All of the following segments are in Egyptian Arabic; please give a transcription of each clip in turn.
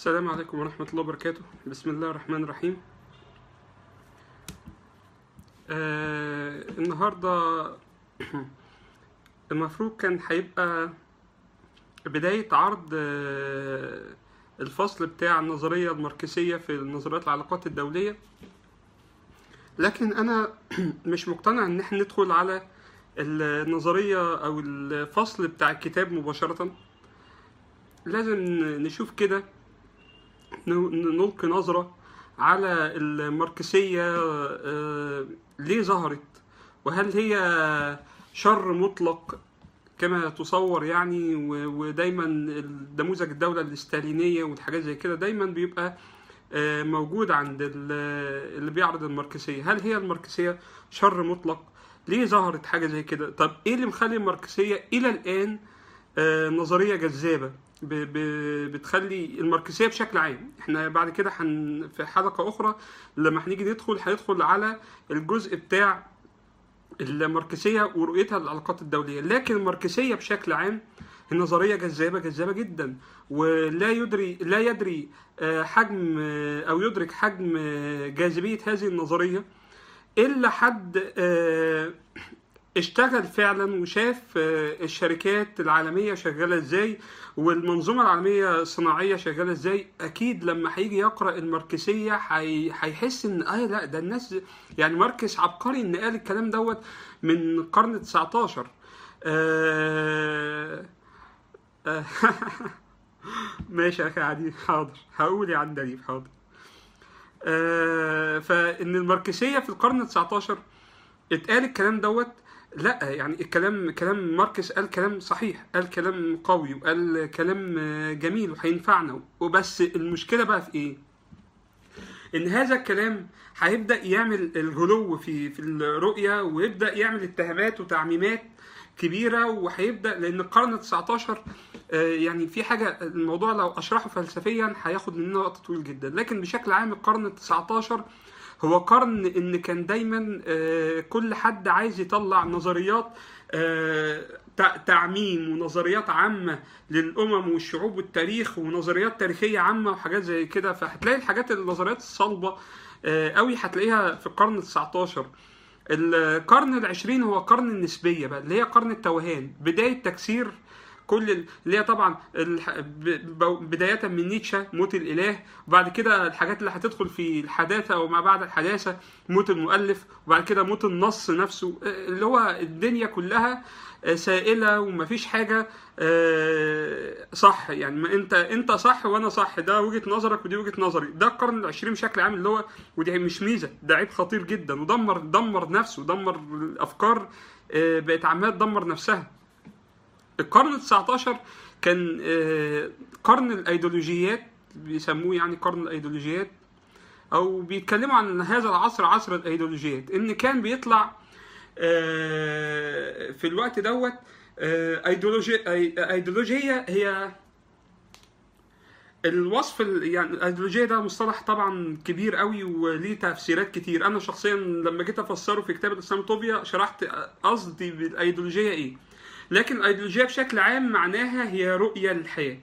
السلام عليكم ورحمة الله وبركاته بسم الله الرحمن الرحيم آه النهاردة المفروض كان هيبقى بداية عرض آه الفصل بتاع النظرية الماركسية في نظريات العلاقات الدولية لكن أنا مش مقتنع إن احنا ندخل على النظرية أو الفصل بتاع الكتاب مباشرة لازم نشوف كده نلقي نظرة على الماركسية آه، ليه ظهرت وهل هي شر مطلق كما تصور يعني و- ودايما نموذج الدولة الاستالينية والحاجات زي كده دايما بيبقى آه، موجود عند ال- اللي بيعرض الماركسية هل هي الماركسية شر مطلق ليه ظهرت حاجة زي كده طب ايه اللي مخلي الماركسية الى الان آه، نظرية جذابة ب- ب- بتخلي الماركسية بشكل عام احنا بعد كده حن في حلقة أخرى لما هنيجي ندخل هندخل على الجزء بتاع الماركسية ورؤيتها للعلاقات الدولية لكن الماركسية بشكل عام النظرية جذابة جذابة جدا ولا يدري لا يدري آه، حجم آه، أو يدرك حجم آه، جاذبية هذه النظرية إلا حد آه، اشتغل فعلا وشاف آه، الشركات العالمية شغالة ازاي والمنظومة العالمية الصناعية شغالة ازاي اكيد لما هيجي يقرأ الماركسية هي- هيحس ان اه لا ده الناس يعني ماركس عبقري ان قال الكلام دوت من القرن 19 آه آه ماشي يا اخي عادي حاضر هقول يا عندليب حاضر آه فان الماركسية في القرن 19 اتقال الكلام دوت لا يعني الكلام كلام ماركس قال كلام صحيح قال كلام قوي وقال كلام آه، جميل وهينفعنا وبس المشكله بقى في ايه ان هذا الكلام هيبدا يعمل الغلو في في الرؤيه ويبدا يعمل اتهامات وتعميمات كبيره وهيبدا لان القرن 19 آه، يعني في حاجه الموضوع لو اشرحه فلسفيا هياخد مننا وقت طويل جدا لكن بشكل عام القرن 19 هو قرن ان كان دايما آه، كل حد عايز يطلع نظريات آه، تع- تعميم ونظريات عامة للأمم والشعوب والتاريخ ونظريات تاريخية عامة وحاجات زي كده فهتلاقي الحاجات النظريات الصلبة آه، قوي هتلاقيها في القرن ال 19 القرن العشرين هو قرن النسبية بقى اللي هي قرن التوهان بداية تكسير كل ال- اللي هي طبعا الح- ب- ب- بداية من نيتشه موت الإله وبعد كده الحاجات اللي هتدخل في الحداثة وما بعد الحداثة موت المؤلف وبعد كده موت النص نفسه آه، اللي هو الدنيا كلها آه، سائلة ومفيش حاجة آه، صح يعني ما انت انت صح وانا صح ده وجهة نظرك ودي وجهة نظري ده القرن العشرين بشكل عام اللي هو ودي مش ميزة ده عيب خطير جدا ودمر دمر نفسه دمر الافكار آه، بقت عمالة تدمر نفسها القرن ال 19 كان آه، قرن الايديولوجيات بيسموه يعني قرن الايديولوجيات او بيتكلموا عن هذا العصر عصر الايديولوجيات ان كان بيطلع آه، في الوقت دوت آه، ايديولوجيا أي- ايديولوجيه هي الوصف ال- يعني الايديولوجيه ده مصطلح طبعا كبير قوي وليه تفسيرات كتير انا شخصيا لما جيت افسره في كتاب الاسلاموطوبيا شرحت قصدي بالايديولوجيه ايه لكن الايديولوجيه بشكل عام معناها هي رؤيه للحياه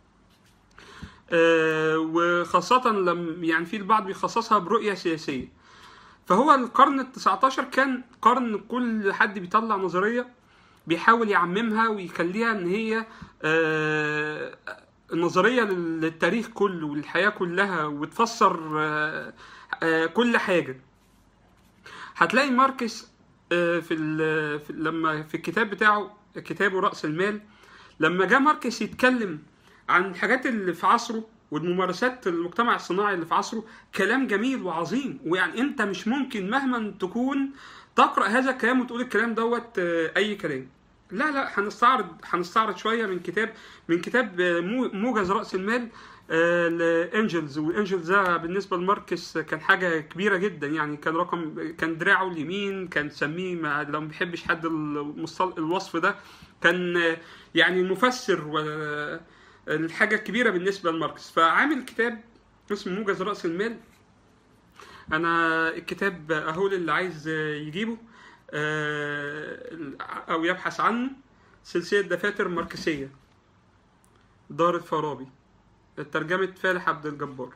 آه، وخاصة لم يعني في البعض بيخصصها برؤية سياسية فهو القرن ال 19 كان قرن كل حد بيطلع نظرية بيحاول يعممها ويخليها ان هي آه، نظرية للتاريخ كله والحياة كلها وتفسر آه، آه، كل حاجة هتلاقي ماركس آه، في, ال- في لما في الكتاب بتاعه كتابه رأس المال لما جاء ماركس يتكلم عن الحاجات اللي في عصره والممارسات المجتمع الصناعي اللي في عصره كلام جميل وعظيم ويعني انت مش ممكن مهما تكون تقرا هذا الكلام وتقول الكلام دوت آه، اي كلام لا لا هنستعرض هنستعرض شويه من كتاب من كتاب آه، مو- موجز راس المال آه، لانجلز وانجلز ده بالنسبه لماركس كان حاجه كبيره جدا يعني كان رقم كان دراعه اليمين كان تسميه ما- لو ما بيحبش حد المصطل- الوصف ده كان آه، يعني المفسر و الحاجة الكبيرة بالنسبة لماركس فعامل كتاب اسمه موجز رأس المال أنا الكتاب أهو اللي عايز يجيبه آه، أو يبحث عنه سلسلة دفاتر ماركسية دار الفارابي ترجمة فالح عبد الجبار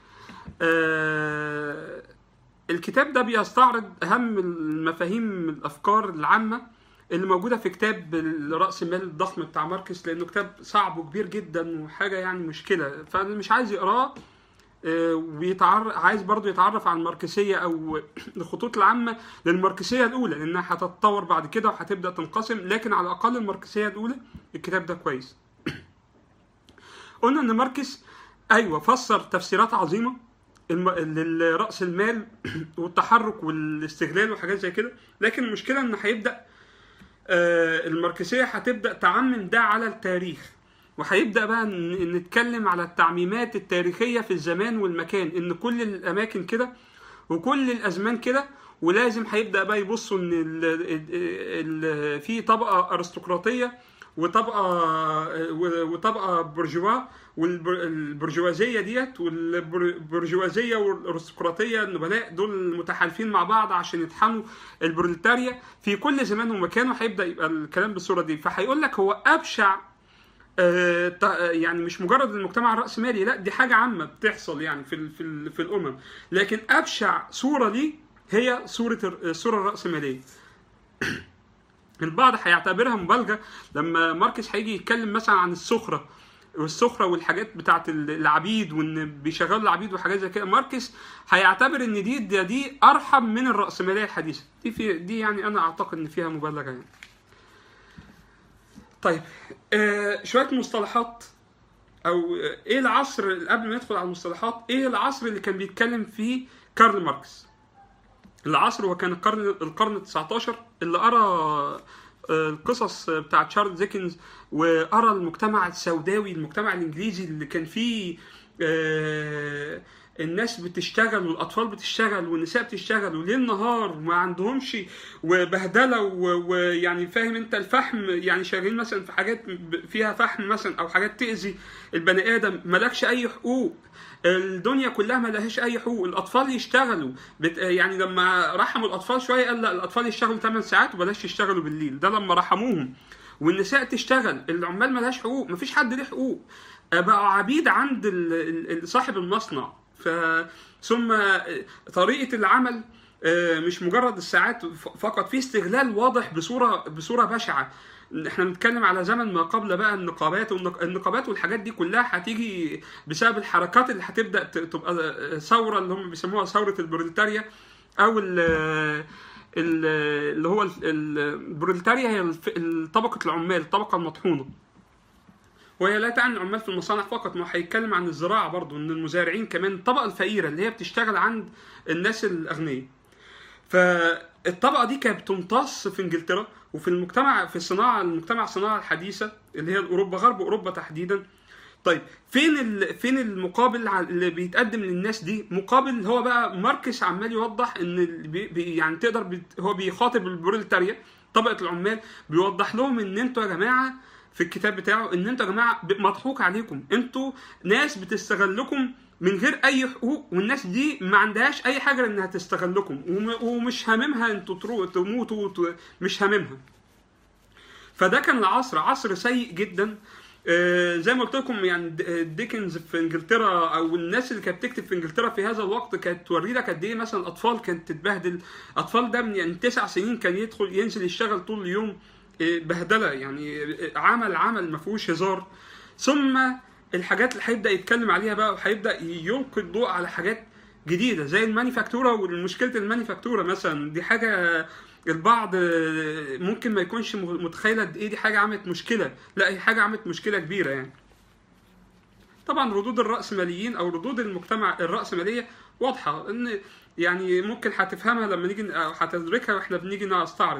آه الكتاب ده بيستعرض أهم المفاهيم الأفكار العامة اللي موجودة في كتاب رأس المال الضخم بتاع ماركس لأنه كتاب صعب وكبير جدا وحاجة يعني مشكلة فاللي مش عايز يقراه آه، ويتعرف عايز برضه يتعرف على الماركسيه او الخطوط العامه للماركسيه الاولى لانها هتتطور بعد كده وهتبدا تنقسم لكن على الاقل الماركسيه الاولى الكتاب ده كويس قلنا ان ماركس ايوه فسر تفسيرات عظيمه الم... لراس المال والتحرك والاستغلال وحاجات زي كده لكن المشكله ان هيبدا آه، الماركسيه هتبدا تعمم ده على التاريخ وهيبدا بقى ن- نتكلم على التعميمات التاريخيه في الزمان والمكان ان كل الاماكن كده وكل الازمان كده ولازم هيبدا بقى يبصوا ان ال ال ال في طبقه ارستقراطيه وطبقه وطبقه برجوا والبرجوازيه ديت والبرجوازيه والارستقراطيه النبلاء دول متحالفين مع بعض عشان يطحنوا البروليتاريا في كل زمان ومكان وهيبدا يبقى الكلام بالصوره دي فهيقول لك هو ابشع آه، تع- يعني مش مجرد المجتمع الرأسمالي لا دي حاجة عامة بتحصل يعني في ال- في ال- في الأمم لكن أبشع صورة ليه هي صورة الر- الصورة الرأسمالية البعض هيعتبرها مبالغة لما ماركس هيجي يتكلم مثلا عن السخرة والسخرة والحاجات بتاعت ال- العبيد وان بيشغلوا العبيد وحاجات زي كده ماركس هيعتبر ان دي دي, دي ارحم من الرأسمالية الحديثة دي في دي يعني انا اعتقد ان فيها مبالغة يعني طيب آه شويه مصطلحات او آه، ايه العصر اللي قبل ما ندخل على المصطلحات ايه العصر اللي كان بيتكلم فيه كارل ماركس العصر هو كان القرن القرن ال 19 اللي قرا آه، القصص بتاع تشارلز ديكنز وقرا المجتمع السوداوي المجتمع الانجليزي اللي كان فيه آه، الناس بتشتغل والاطفال بتشتغل والنساء بتشتغل وليل نهار وما عندهمش وبهدله و- ويعني فاهم انت الفحم يعني شغالين مثلا في حاجات ب- فيها فحم مثلا او حاجات تاذي البني ادم مالكش اي حقوق الدنيا كلها ما لهاش اي حقوق الاطفال يشتغلوا بت... يعني لما رحموا الاطفال شويه قال لا الاطفال يشتغلوا 8 ساعات وبلاش يشتغلوا بالليل ده لما رحموهم والنساء تشتغل العمال ما لهاش حقوق مفيش حد ليه حقوق بقوا عبيد عند ال... ال- صاحب المصنع ف ثم طريقه العمل آه، مش مجرد الساعات ف- فقط في استغلال واضح بصوره بصوره بشعه احنا بنتكلم على زمن ما قبل بقى النقابات والنق- النقابات والحاجات دي كلها هتيجي بسبب الحركات اللي هتبدا ت- تبقى ثوره اللي هم بيسموها ثوره البروليتاريا او ال ال- اللي هو ال- ال- البروليتاريا هي الف- طبقه العمال الطبقه المطحونه وهي لا تعني العمال في المصانع فقط ما هيتكلم عن الزراعه برضو ان المزارعين كمان الطبقه الفقيره اللي هي بتشتغل عند الناس الاغنياء فالطبقه دي كانت بتمتص في انجلترا وفي المجتمع في الصناعه المجتمع الصناعه الحديثه اللي هي اوروبا غرب اوروبا تحديدا طيب فين ال... فين المقابل ع- اللي بيتقدم للناس دي مقابل هو بقى ماركس عمال يوضح ان ال- بي... بي... يعني تقدر بي... هو بيخاطب البروليتاريا طبقه العمال بيوضح لهم ان انتوا يا جماعه في الكتاب بتاعه ان انتوا يا جماعه ب- مضحوك عليكم انتوا ناس بتستغلكم من غير اي حقوق والناس دي ما عندهاش اي حاجه انها تستغلكم وم... ومش هاممها انتوا ترو... تموتوا وت... مش هاممها فده كان العصر عصر سيء جدا آه، زي ما قلت لكم يعني د- آه، ديكنز في انجلترا او الناس اللي كانت بتكتب في انجلترا في هذا الوقت كانت توري لك قد ايه مثلا الاطفال كانت تتبهدل اطفال ده من يعني تسع سنين كان يدخل ينزل يشتغل طول اليوم آه، بهدله يعني آه، عمل عمل ما فيهوش هزار ثم الحاجات اللي هيبدا يتكلم عليها بقى وهيبدا يلقي الضوء على حاجات جديده زي المانيفاكتوره ومشكله المانيفاكتوره مثلا دي حاجه البعض آه، ممكن ما يكونش م- متخيله قد ايه دي حاجه عملت مشكله لا هي حاجه عملت مشكله كبيره يعني طبعا ردود الرأسماليين او ردود المجتمع الرأسماليه واضحه ان يعني ممكن هتفهمها لما نيجي او هتدركها واحنا بنيجي نستعرض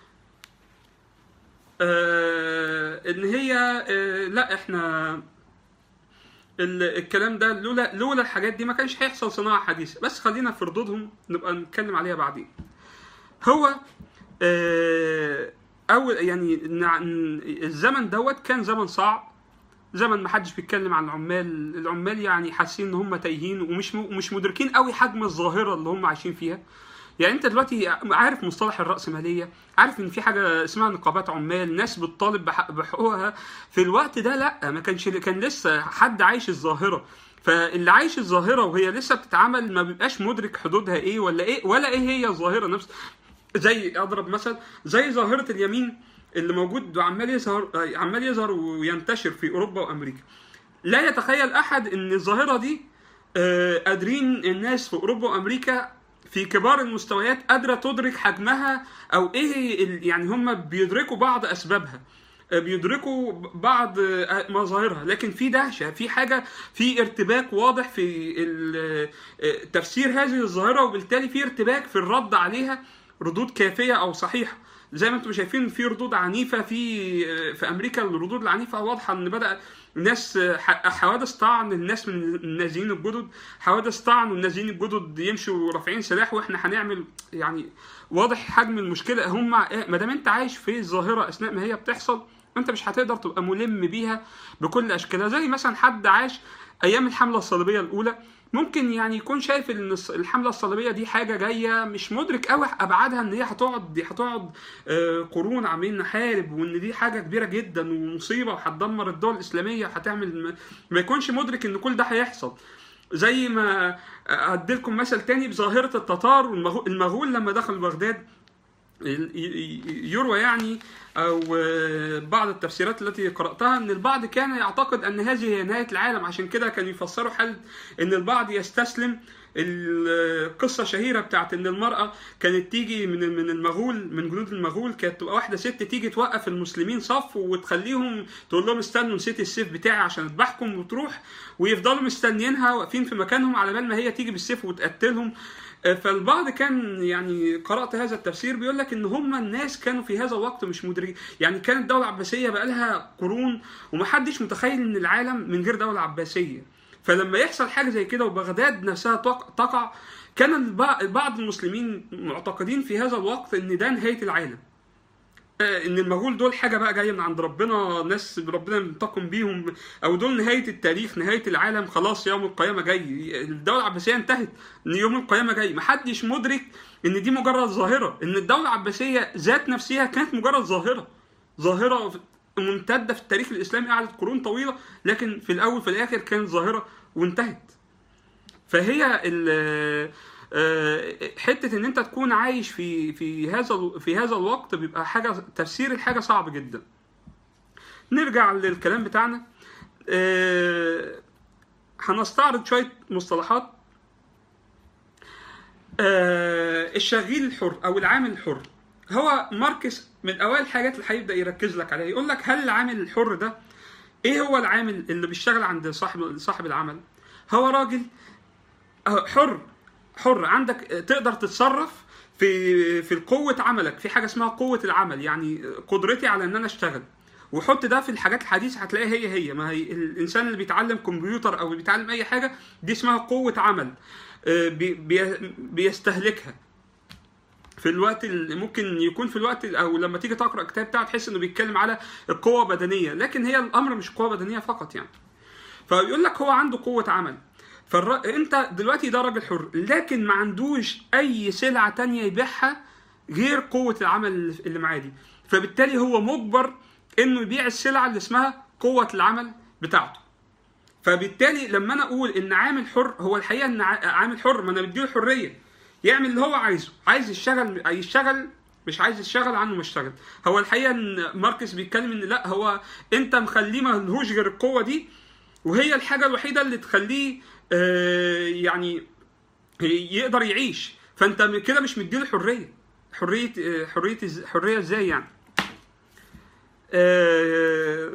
آه ان هي آه لا احنا ال- الكلام ده لولا لولا الحاجات دي ما كانش هيحصل صناعه حديثه بس خلينا في ردودهم نبقى نتكلم عليها بعدين هو آه، اول يعني نع- الزمن دوت كان زمن صعب زمن ما حدش بيتكلم عن العمال العمال يعني حاسين ان هم تايهين ومش م- مش مدركين قوي حجم الظاهره اللي هم عايشين فيها يعني انت دلوقتي عارف مصطلح الرأسمالية عارف ان في حاجة اسمها نقابات عمال ناس بتطالب بحق- بحقوقها في الوقت ده لا ما كانش كان لسه حد عايش الظاهرة فاللي عايش الظاهرة وهي لسه بتتعامل ما بيبقاش مدرك حدودها ايه ولا ايه ولا ايه هي الظاهرة نفس زي اضرب مثل زي ظاهرة اليمين اللي موجود وعمال يظهر عمال يظهر وينتشر في اوروبا وامريكا لا يتخيل احد ان الظاهره دي آه، قادرين الناس في اوروبا وامريكا في كبار المستويات قادره تدرك حجمها او ايه ال- يعني هم بيدركوا بعض اسبابها آه، بيدركوا بعض آه، مظاهرها لكن في دهشه في حاجه في ارتباك واضح في ال- آه، تفسير هذه الظاهره وبالتالي في ارتباك في الرد عليها ردود كافيه او صحيحه زي ما انتم شايفين في ردود عنيفه في في امريكا الردود العنيفه واضحه ان بدا ناس ح- حوادث طعن الناس من النازيين الجدد حوادث طعن والنازيين الجدد يمشوا رافعين سلاح واحنا هنعمل يعني واضح حجم المشكله هم ما دام انت عايش في الظاهره اثناء ما هي بتحصل انت مش هتقدر تبقى ملم بيها بكل اشكالها زي مثلا حد عاش ايام الحمله الصليبيه الاولى ممكن يعني يكون شايف ان الص- الحمله الصليبيه دي حاجه جايه مش مدرك قوي ابعادها ان هي هتقعد دي هتقعد آه، قرون عاملين نحارب وان دي حاجه كبيره جدا ومصيبه وهتدمر الدول الاسلاميه وهتعمل ما- ما يكونش مدرك ان كل ده هيحصل زي ما اديلكم مثل تاني بظاهره التتار والمغول لما دخلوا بغداد يروى يعني او بعض التفسيرات التي قراتها ان البعض كان يعتقد ان هذه هي نهايه العالم عشان كده كانوا يفسروا حل ان البعض يستسلم القصه الشهيره بتاعت ان المراه كانت تيجي من من المغول من جنود المغول كانت تبقى واحده ست تيجي توقف المسلمين صف وتخليهم تقول لهم استنوا نسيت السيف بتاعي عشان اذبحكم وتروح ويفضلوا مستنيينها واقفين في مكانهم على بال ما هي تيجي بالسيف وتقتلهم فالبعض كان يعني قرات هذا التفسير بيقول لك ان هم الناس كانوا في هذا الوقت مش مدركين يعني كانت الدوله العباسيه بقى لها قرون ومحدش متخيل ان العالم من غير دوله عباسيه فلما يحصل حاجه زي كده وبغداد نفسها تق- تقع كان البع- بعض المسلمين معتقدين في هذا الوقت ان ده نهايه العالم آه، ان المغول دول حاجه بقى جايه من عند ربنا ناس ربنا ينتقم بيهم او دول نهايه التاريخ نهايه العالم خلاص يوم القيامه جاي الدوله العباسيه انتهت ان يوم القيامه جاي محدش مدرك ان دي مجرد ظاهره ان الدوله العباسيه ذات نفسها كانت مجرد ظاهره ظاهره ممتده في التاريخ الاسلامي قعدت قرون طويله لكن في الاول في الاخر كانت ظاهره وانتهت فهي ال آه، حته ان انت تكون عايش في في هذا ال- في هذا الوقت بيبقى حاجه تفسير الحاجه صعب جدا نرجع للكلام بتاعنا آه، هنستعرض شويه مصطلحات آه، الشغيل الحر او العامل الحر هو ماركس من اوائل الحاجات اللي هيبدا يركز لك عليها يقول لك هل العامل الحر ده ايه هو العامل اللي بيشتغل عند صاحب صاحب العمل هو راجل آه، حر حر عندك تقدر تتصرف في في قوة عملك في حاجة اسمها قوة العمل يعني قدرتي على ان انا اشتغل وحط ده في الحاجات الحديثة هتلاقيها هي هي ما هي الانسان اللي بيتعلم كمبيوتر او بيتعلم اي حاجة دي اسمها قوة عمل آه، بي- بي- بيستهلكها في الوقت اللي ممكن يكون في الوقت او لما تيجي تقرا الكتاب بتاعه تحس انه بيتكلم على القوه بدنيه لكن هي الامر مش قوه بدنيه فقط يعني فيقول لك هو عنده قوه عمل فالر... انت دلوقتي ده راجل حر لكن ما عندوش اي سلعه تانية يبيعها غير قوه العمل اللي معاه دي فبالتالي هو مجبر انه يبيع السلعه اللي اسمها قوه العمل بتاعته فبالتالي لما انا اقول ان عامل حر هو الحقيقه ان ع- عامل حر ما انا مديله حريه يعمل اللي هو عايزه عايز يشتغل يشتغل مش عايز يشتغل عنه ما يشتغل هو الحقيقه ان ماركس بيتكلم ان لا هو انت مخليه ملهوش غير القوه دي وهي الحاجه الوحيده اللي تخليه آه، يعني يقدر يعيش فانت م- كده مش مديله حريه حريه آه، حريه إز- حريه ازاي يعني آه،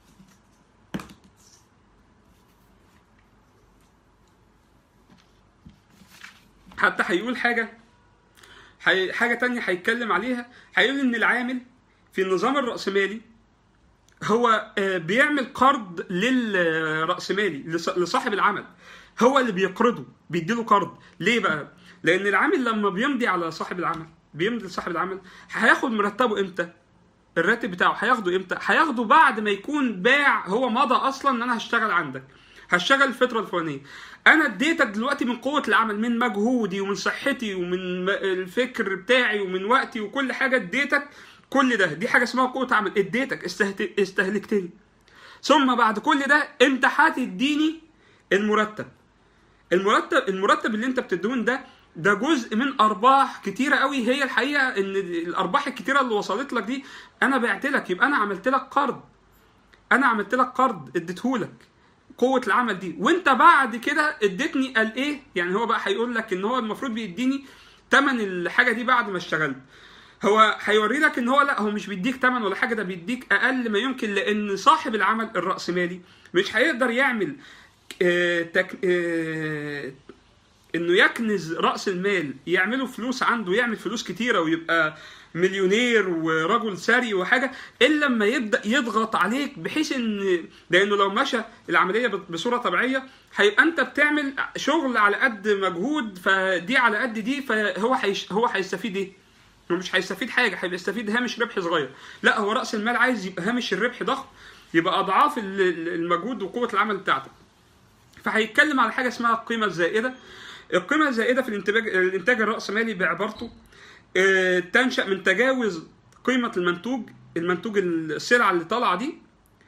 حتى هيقول حاجه حي... حاجه تانية هيتكلم عليها هيقول ان العامل في النظام الرأسمالي هو آه، بيعمل قرض للرأسمالي لص- لصاحب العمل هو اللي بيقرضه بيديله قرض ليه بقى لان العامل لما بيمضي على صاحب العمل بيمضي لصاحب العمل هياخد مرتبه امتى الراتب بتاعه هياخده امتى هياخده بعد ما يكون باع هو مضى اصلا ان انا هشتغل عندك هشتغل الفتره الفلانيه انا اديتك دلوقتي من قوه العمل من مجهودي ومن صحتي ومن م- الفكر بتاعي ومن وقتي وكل حاجه اديتك كل ده دي حاجه اسمها قوه عمل اديتك استهت- استهلكتني ثم بعد كل ده انت هتديني المرتب المرتب المرتب اللي انت بتدون ده ده جزء من ارباح كتيره قوي هي الحقيقه ان الارباح الكتيره اللي وصلت لك دي انا بعت لك يبقى انا عملت لك قرض انا عملت لك قرض اديتهولك قوه العمل دي وانت بعد كده اديتني قال ايه يعني هو بقى هيقول لك ان هو المفروض بيديني تمن الحاجه دي بعد ما اشتغلت هو هيوري لك ان هو لا هو مش بيديك تمن ولا حاجه ده بيديك اقل ما يمكن لان صاحب العمل الراسمالي مش هيقدر يعمل آه تك آه انه يكنز راس المال يعمله فلوس عنده يعمل فلوس كتيره ويبقى مليونير ورجل ثري وحاجه الا لما يبدا يضغط عليك بحيث ان لانه لو مشى العمليه بصوره طبيعيه هيبقى انت بتعمل شغل على قد مجهود فدي على قد دي فهو هيش هو هيستفيد ايه؟ هو مش هيستفيد حاجه هيستفيد هامش ربح صغير لا هو راس المال عايز يبقى هامش الربح ضخم يبقى اضعاف ال- ال- المجهود وقوه العمل بتاعتك فهيتكلم على حاجه اسمها القيمه الزائده القيمه الزائده في الانتاج الانتاج الراسمالي بعبارته آه، تنشا من تجاوز قيمه المنتوج المنتوج السلعه اللي طالعه دي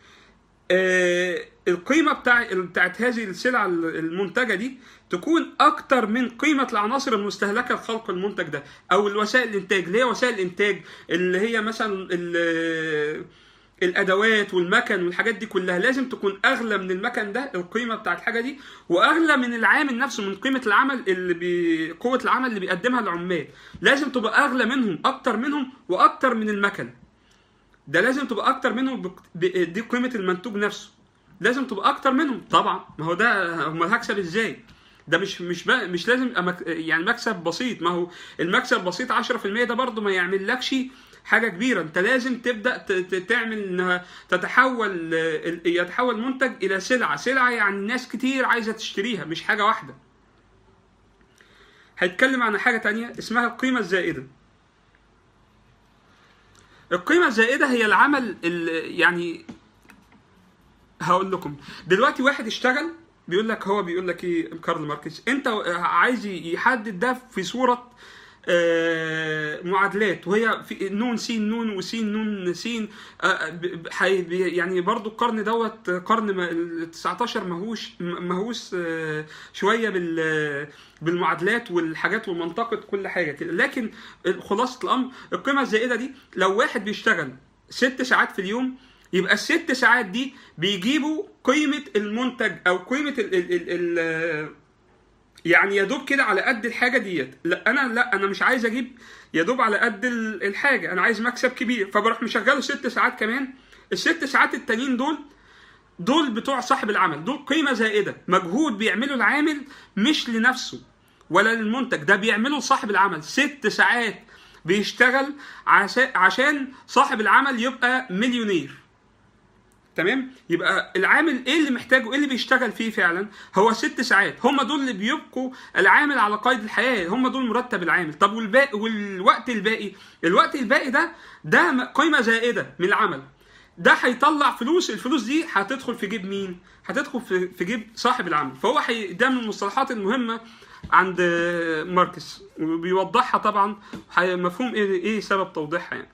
آه، القيمه بتاع بتاعت هذه السلعه المنتجه دي تكون اكتر من قيمه العناصر المستهلكه لخلق المنتج ده او الوسائل الانتاج اللي هي وسائل الانتاج اللي هي مثلا ال- الادوات والمكن والحاجات دي كلها لازم تكون اغلى من المكن ده القيمه بتاعت الحاجه دي واغلى من العامل نفسه من قيمه العمل اللي بي... قوه العمل اللي بيقدمها العمال لازم تبقى اغلى منهم اكتر منهم واكتر من المكن ده لازم تبقى اكتر منهم بك... ب... دي قيمه المنتوج نفسه لازم تبقى اكتر منهم طبعا ما هو ده امال هكسب ازاي ده مش مش بقى مش لازم يبقى مك... يعني مكسب بسيط ما هو المكسب بسيط 10% ده برضه ما يعملكش حاجه كبيره انت لازم تبدا ت- ت- تعمل انها تتحول ال- يتحول منتج الى سلعه سلعه يعني ناس كتير عايزه تشتريها مش حاجه واحده هيتكلم عن حاجه تانية اسمها القيمه الزائده القيمه الزائده هي العمل ال- يعني هقول لكم دلوقتي واحد اشتغل بيقول لك هو بيقول لك ايه كارل ماركس انت عايز يحدد ده في صوره آه، معادلات وهي في نون س نون وس نون س آه، ب- ب- حي- ب- يعني برضو القرن دوت قرن ما- ال 19 مهوش مهووس آه، شويه بال بالمعادلات والحاجات ومنطقه كل حاجه كده لكن خلاصه الامر القيمه الزائده دي لو واحد بيشتغل ست ساعات في اليوم يبقى الست ساعات دي بيجيبوا قيمه المنتج او قيمه ال ال ال ال يعني يا دوب كده على قد الحاجه ديت لا انا لا انا مش عايز اجيب يا دوب على قد ال- الحاجه انا عايز مكسب كبير فبروح مشغله ست ساعات كمان الست ساعات التانيين دول دول بتوع صاحب العمل دول قيمه زائده مجهود بيعمله العامل مش لنفسه ولا للمنتج ده بيعمله صاحب العمل ست ساعات بيشتغل عشان عشان صاحب العمل يبقى مليونير تمام يبقى العامل ايه اللي محتاجه ايه اللي بيشتغل فيه فعلا هو ست ساعات هم دول اللي بيبقوا العامل على قيد الحياه هم دول مرتب العامل طب والباقي والوقت الباقي الوقت الباقي ده ده م- قيمه زائده من العمل ده هيطلع فلوس الفلوس دي هتدخل في جيب مين هتدخل في في جيب صاحب العمل فهو حي... ده من المصطلحات المهمه عند ماركس وبيوضحها طبعا حي- مفهوم ايه ايه سبب توضيحها يعني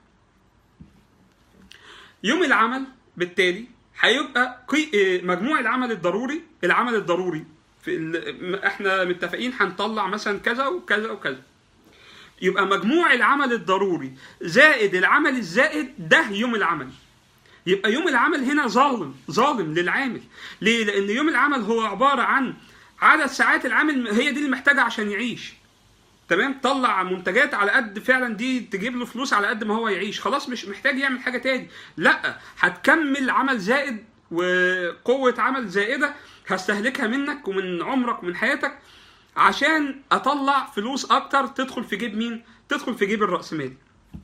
يوم العمل بالتالي هيبقى قي... إيه، مجموع العمل الضروري العمل الضروري في ال... احنا متفقين هنطلع مثلا كذا وكذا وكذا يبقى مجموع العمل الضروري زائد العمل الزائد ده يوم العمل يبقى يوم العمل هنا ظالم ظالم للعامل ليه لان يوم العمل هو عباره عن عدد ساعات العامل هي دي اللي محتاجها عشان يعيش تمام طلع منتجات على قد فعلا دي تجيب له فلوس على قد ما هو يعيش خلاص مش محتاج يعمل حاجه تاني لا هتكمل عمل زائد وقوه عمل زائده هستهلكها منك ومن عمرك ومن حياتك عشان اطلع فلوس اكتر تدخل في جيب مين تدخل في جيب الرأسمالي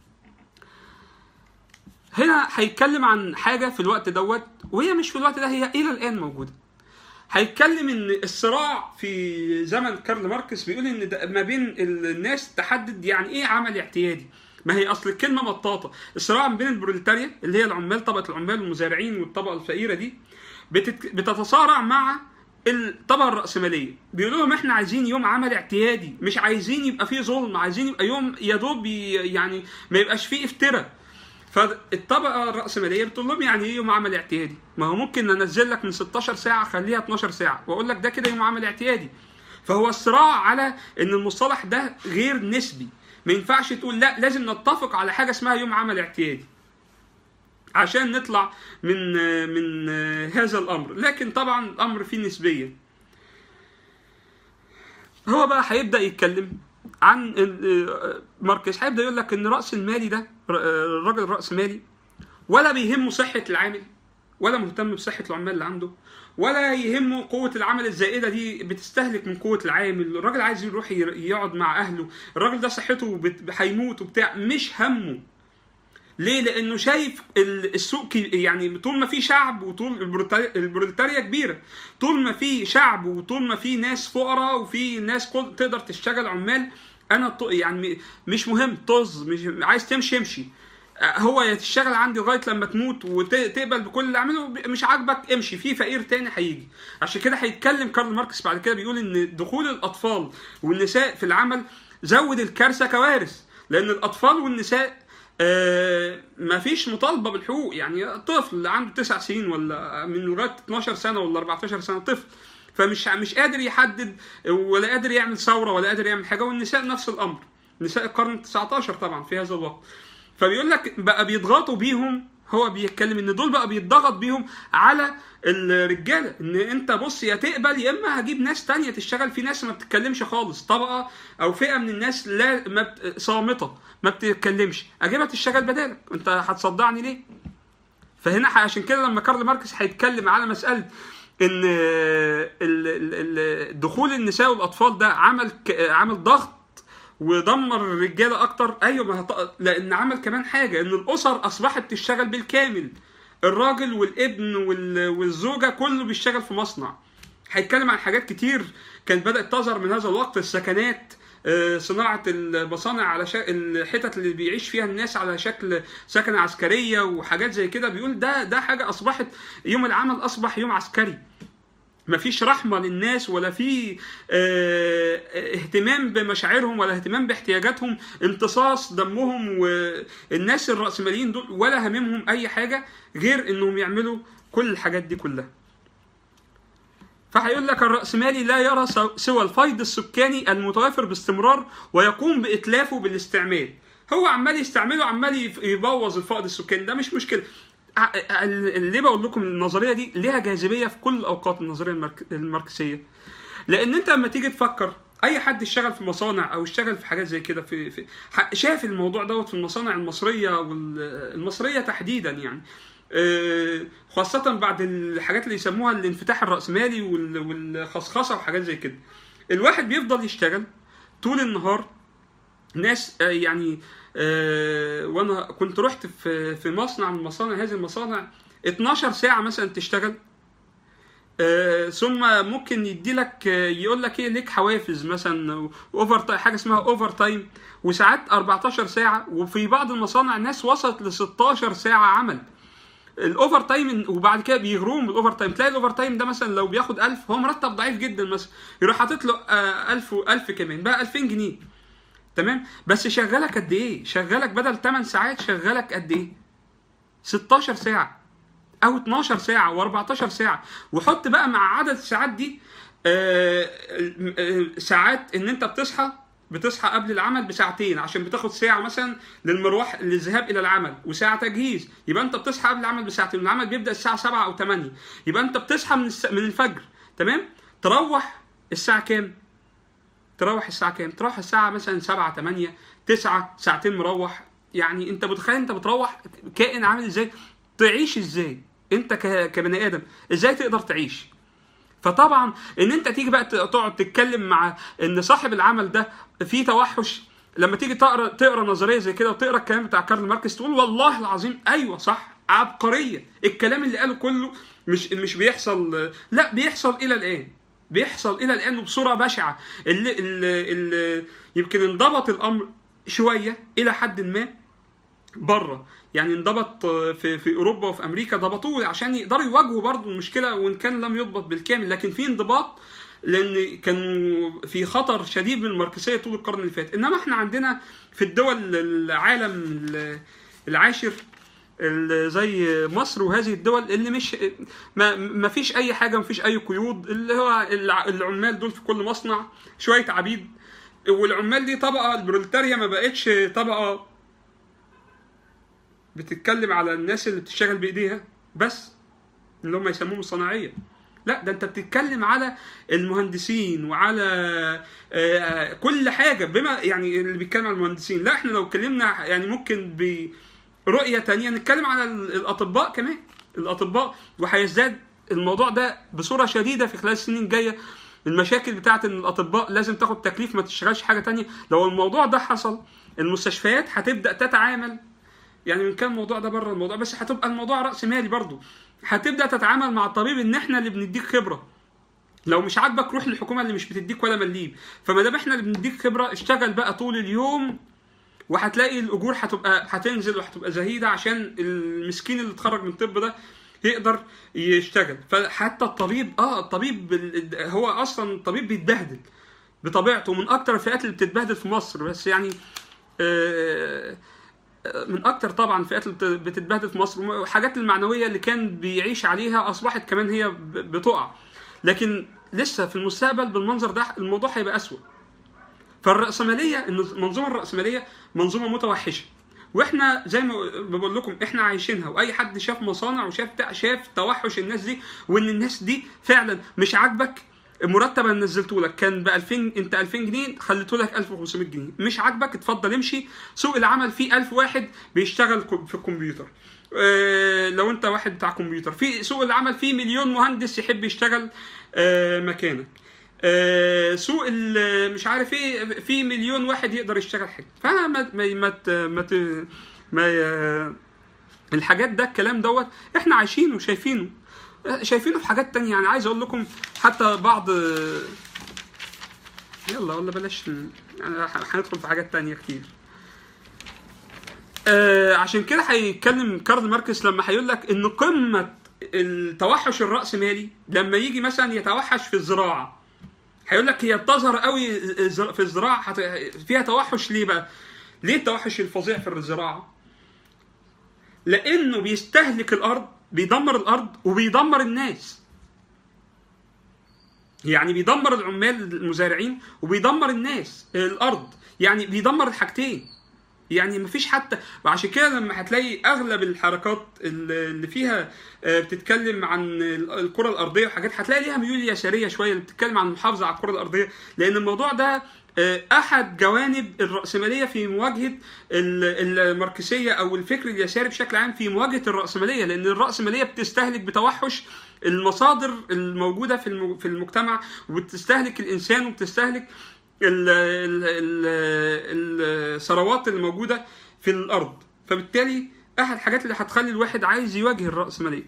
هنا هيتكلم عن حاجه في الوقت دوت وهي مش في الوقت ده هي الى الان موجوده هيتكلم ان الصراع في زمن كارل ماركس بيقول ان ده ما بين الناس تحدد يعني ايه عمل اعتيادي ما هي اصل الكلمه مطاطه الصراع ما بين البروليتاريا اللي هي العمال طبقه العمال والمزارعين والطبقه الفقيره دي بتت... بتتصارع مع الطبقه الراسماليه بيقولوا لهم احنا عايزين يوم عمل اعتيادي مش عايزين يبقى فيه ظلم عايزين يبقى يوم يا دوب ي- يعني ما يبقاش فيه افتراء فالطبقه الراسماليه بتقول لهم يعني ايه يوم عمل اعتيادي ما هو ممكن انزل لك من 16 ساعه اخليها 12 ساعه واقول لك ده كده يوم عمل اعتيادي فهو الصراع على ان المصطلح ده غير نسبي ما ينفعش تقول لا لازم نتفق على حاجه اسمها يوم عمل اعتيادي عشان نطلع من من هذا الامر لكن طبعا الامر فيه نسبيه هو بقى هيبدا يتكلم عن ال- ماركس هيبدا يقول لك ان راس المالي ده الراجل الراس مالي ولا بيهمه صحه العامل ولا مهتم بصحه العمال اللي عنده ولا يهمه قوة العمل الزائدة دي بتستهلك من قوة العامل، الراجل عايز يروح ير- يقعد مع أهله، الراجل ده صحته بت- هيموت وبتاع، مش همه. ليه؟ لأنه شايف ال- السوق كي- يعني طول ما في شعب وطول البروتاري- البروليتاريا كبيرة، طول ما في شعب وطول ما في ناس فقراء وفي ناس قد- تقدر تشتغل عمال أنا ط- يعني م- مش مهم طز مش عايز تمشي امشي. هو يا تشتغل عندي لغايه لما تموت وتقبل بكل اللي اعمله مش عاجبك امشي في فقير تاني هيجي عشان كده هيتكلم كارل ماركس بعد كده بيقول ان دخول الاطفال والنساء في العمل زود الكارثه كوارث لان الاطفال والنساء آه مفيش مطالبه بالحقوق يعني طفل عنده تسع سنين ولا من لغايه 12 سنه ولا 14 سنه طفل فمش مش قادر يحدد ولا قادر يعمل ثوره ولا قادر يعمل حاجه والنساء نفس الامر نساء القرن ال 19 طبعا في هذا الوقت فبيقول لك بقى بيضغطوا بيهم هو بيتكلم ان دول بقى بيتضغط بيهم على الرجاله ان انت بص يا تقبل يا اما هجيب ناس تانية تشتغل في ناس ما بتتكلمش خالص طبقه او فئه من الناس لا ما بت... صامته ما بتتكلمش اجيبها تشتغل بدالك انت هتصدعني ليه فهنا عشان كده لما كارل ماركس هيتكلم على مساله ان ال- ال- ال- دخول النساء والاطفال ده عمل ك- عمل ضغط ودمر الرجاله اكتر ايوه ما هط... لان عمل كمان حاجه ان الاسر اصبحت تشتغل بالكامل الراجل والابن وال... والزوجه كله بيشتغل في مصنع هيتكلم عن حاجات كتير كانت بدات تظهر من هذا الوقت السكنات آه، صناعه المصانع على شكل الحتت اللي بيعيش فيها الناس على شكل سكنه عسكريه وحاجات زي كده بيقول ده ده حاجه اصبحت يوم العمل اصبح يوم عسكري مفيش رحمه للناس ولا في آه، اهتمام بمشاعرهم ولا اهتمام باحتياجاتهم امتصاص دمهم والناس الراسماليين دول ولا هممهم اي حاجه غير انهم يعملوا كل الحاجات دي كلها فهيقول لك الرأسمالي لا يرى سو- سوى الفيض السكاني المتوافر باستمرار ويقوم بإتلافه بالاستعمال هو عمال يستعمله عمال يف- يبوظ الفائض السكاني ده مش مشكلة ع- ال- ليه بقول لكم النظرية دي ليها جاذبية في كل أوقات النظرية المارك- الماركسية لأن أنت لما تيجي تفكر أي حد اشتغل في مصانع أو اشتغل في حاجات زي كده في, في ح- شاف الموضوع دوت في المصانع المصرية والمصرية تحديدا يعني آه، خاصة بعد الحاجات اللي يسموها الانفتاح الرأسمالي وال- والخصخصة وحاجات زي كده. الواحد بيفضل يشتغل طول النهار ناس آه، يعني آه، وانا كنت رحت في في مصنع من المصانع هذه المصانع 12 ساعة مثلا تشتغل آه، ثم ممكن يدي لك يقول لك ايه ليك حوافز مثلا اوفر تايم حاجه اسمها اوفر تايم وساعات 14 ساعه وفي بعض المصانع ناس وصلت ل 16 ساعه عمل الاوفر تايم وبعد كده بيغروم بالاوفر تايم تلاقي الاوفر تايم ده مثلا لو بياخد 1000 هو مرتب ضعيف جدا مثلا يروح حاطط له آه، 1000 و1000 كمان بقى 2000 جنيه تمام بس شغلك قد ايه شغلك بدل 8 ساعات شغلك قد ايه 16 ساعه او 12 ساعه و14 ساعه وحط بقى مع عدد الساعات دي آه، آه، ساعات ان انت بتصحى بتصحى قبل العمل بساعتين عشان بتاخد ساعه مثلا للمروح للذهاب الى العمل وساعه تجهيز يبقى انت بتصحى قبل العمل بساعتين العمل بيبدا الساعه 7 او 8 يبقى انت بتصحى من الس... من الفجر تمام تروح الساعه كام تروح الساعه كام تروح الساعه مثلا 7 8 9 ساعتين مروح يعني انت متخيل انت بتروح كائن عامل ازاي تعيش ازاي انت ك... كبني ادم ازاي تقدر تعيش فطبعا ان انت تيجي بقى تقعد تتكلم مع ان صاحب العمل ده فيه توحش لما تيجي تقرا تقرا نظريه زي كده وتقرا الكلام بتاع كارل ماركس تقول والله العظيم ايوه صح عبقريه الكلام اللي قاله كله مش مش بيحصل لا بيحصل الى الان بيحصل الى الان وبصوره بشعه اللي, اللي, اللي يمكن انضبط الامر شويه الى حد ما بره يعني انضبط في في اوروبا وفي امريكا ضبطوه عشان يقدروا يواجهوا برضه المشكله وان كان لم يضبط بالكامل لكن في انضباط لان كانوا في خطر شديد من الماركسيه طول القرن اللي فات انما احنا عندنا في الدول العالم العاشر ال- زي مصر وهذه الدول اللي مش ما, ما فيش اي حاجه ما فيش اي قيود اللي هو الع- العمال دول في كل مصنع شويه عبيد والعمال دي طبقه البروليتاريا ما بقتش طبقه بتتكلم على الناس اللي بتشتغل بايديها بس اللي هم يسموهم الصناعيه لا ده انت بتتكلم على المهندسين وعلى آه، كل حاجه بما يعني اللي بيتكلم على المهندسين لا احنا لو اتكلمنا يعني ممكن برؤيه تانية نتكلم على ال- الاطباء كمان الاطباء وهيزداد الموضوع ده بصوره شديده في خلال السنين الجايه المشاكل بتاعت ان الاطباء لازم تاخد تكليف ما تشتغلش حاجه تانية لو الموضوع ده حصل المستشفيات هتبدا تتعامل يعني ان كان الموضوع ده بره الموضوع بس هتبقى الموضوع راس مالي برضه هتبدا تتعامل مع الطبيب ان احنا اللي بنديك خبره لو مش عاجبك روح للحكومه اللي مش بتديك ولا مليم فما دام احنا اللي بنديك خبره اشتغل بقى طول اليوم وهتلاقي الاجور هتبقى هتنزل وهتبقى زهيده عشان المسكين اللي اتخرج من الطب ده يقدر يشتغل فحتى الطبيب اه الطبيب ال- هو اصلا الطبيب بيتبهدل بطبيعته من اكتر الفئات اللي بتتبهدل في مصر بس يعني آه من اكتر طبعا الفئات اللي بت- بتتبهدل في مصر والحاجات المعنويه اللي كان بيعيش عليها اصبحت كمان هي ب- بتقع لكن لسه في المستقبل بالمنظر ده الموضوع هيبقى اسوء فالرأسمالية المنظومة الرأسمالية منظومة متوحشة واحنا زي ما بقول لكم احنا عايشينها واي حد شاف مصانع وشاف بتاع شاف توحش الناس دي وان الناس دي فعلا مش عاجبك المرتب اللي نزلته لك كان ب 2000 انت 2000 جنيه خليته لك 1500 جنيه مش عاجبك اتفضل امشي سوق العمل فيه 1000 واحد بيشتغل كو- في الكمبيوتر اه لو انت واحد بتاع كمبيوتر في سوق العمل فيه مليون مهندس يحب يشتغل اه مكانك آه، سوق ال- مش عارف ايه في مليون واحد يقدر يشتغل حاجه فما ما ما ت- ما, ت- ما ي- الحاجات ده الكلام دوت احنا عايشينه وشايفينه آه، شايفينه في حاجات تانية يعني عايز اقول لكم حتى بعض يلا ولا بلاش يعني هندخل في حاجات تانية كتير آه عشان كده هيتكلم كارل ماركس لما هيقول لك ان قمه التوحش الرأسمالي لما يجي مثلا يتوحش في الزراعه هيقول لك هي بتظهر قوي في الزراعه هت- فيها توحش ليه بقى؟ ليه التوحش الفظيع في الزراعه؟ لانه بيستهلك الارض بيدمر الارض وبيدمر الناس يعني بيدمر العمال المزارعين وبيدمر الناس الارض يعني بيدمر الحاجتين يعني مفيش حتى وعشان كده لما هتلاقي اغلب الحركات اللي اللي فيها آه، بتتكلم عن ال- الكره الارضيه وحاجات هتلاقي ليها ميول يساريه شويه اللي بتتكلم عن المحافظه على الكره الارضيه لان الموضوع ده آه، احد جوانب الراسماليه في مواجهه ال- الماركسيه او الفكر اليساري بشكل عام في مواجهه الراسماليه لان الراسماليه بتستهلك بتوحش المصادر الموجوده في الم- في المجتمع وبتستهلك الانسان وبتستهلك ال- ال- ال- الثروات اللي موجوده في الارض فبالتالي احد الحاجات اللي هتخلي الواحد عايز يواجه الراسماليه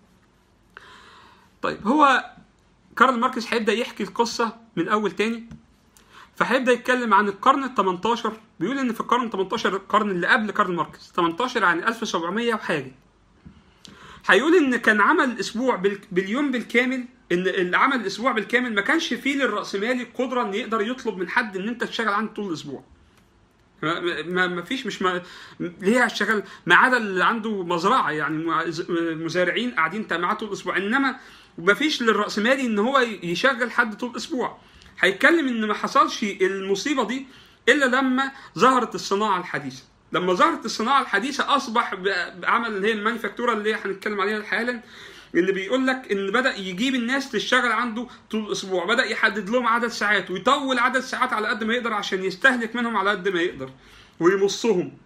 طيب هو كارل ماركس هيبدا يحكي القصه من اول تاني فهيبدا يتكلم عن القرن ال 18 بيقول ان في القرن ال 18 القرن اللي قبل كارل ماركس 18 يعني 1700 وحاجه هيقول ان كان عمل اسبوع بال- باليوم بالكامل ان العمل الاسبوع بالكامل ما كانش فيه للراسمالي القدره ان يقدر يطلب من حد ان انت تشتغل عنده طول الاسبوع ما, ما, ما فيش مش ما ليه هشتغل ما عدا اللي عنده مزرعه يعني مع- ز- مزارعين قاعدين معاه طول الاسبوع انما ما فيش للراسمالي ان هو يشغل حد طول الاسبوع هيتكلم ان ما حصلش المصيبه دي الا لما ظهرت الصناعه الحديثه لما ظهرت الصناعه الحديثه اصبح ب- بعمل اللي هي المانيفاكتوره اللي هنتكلم عليها حالا اللي بيقول لك ان بدا يجيب الناس تشتغل عنده طول الاسبوع بدا يحدد لهم عدد ساعات ويطول عدد ساعات على قد ما يقدر عشان يستهلك منهم على قد ما يقدر ويمصهم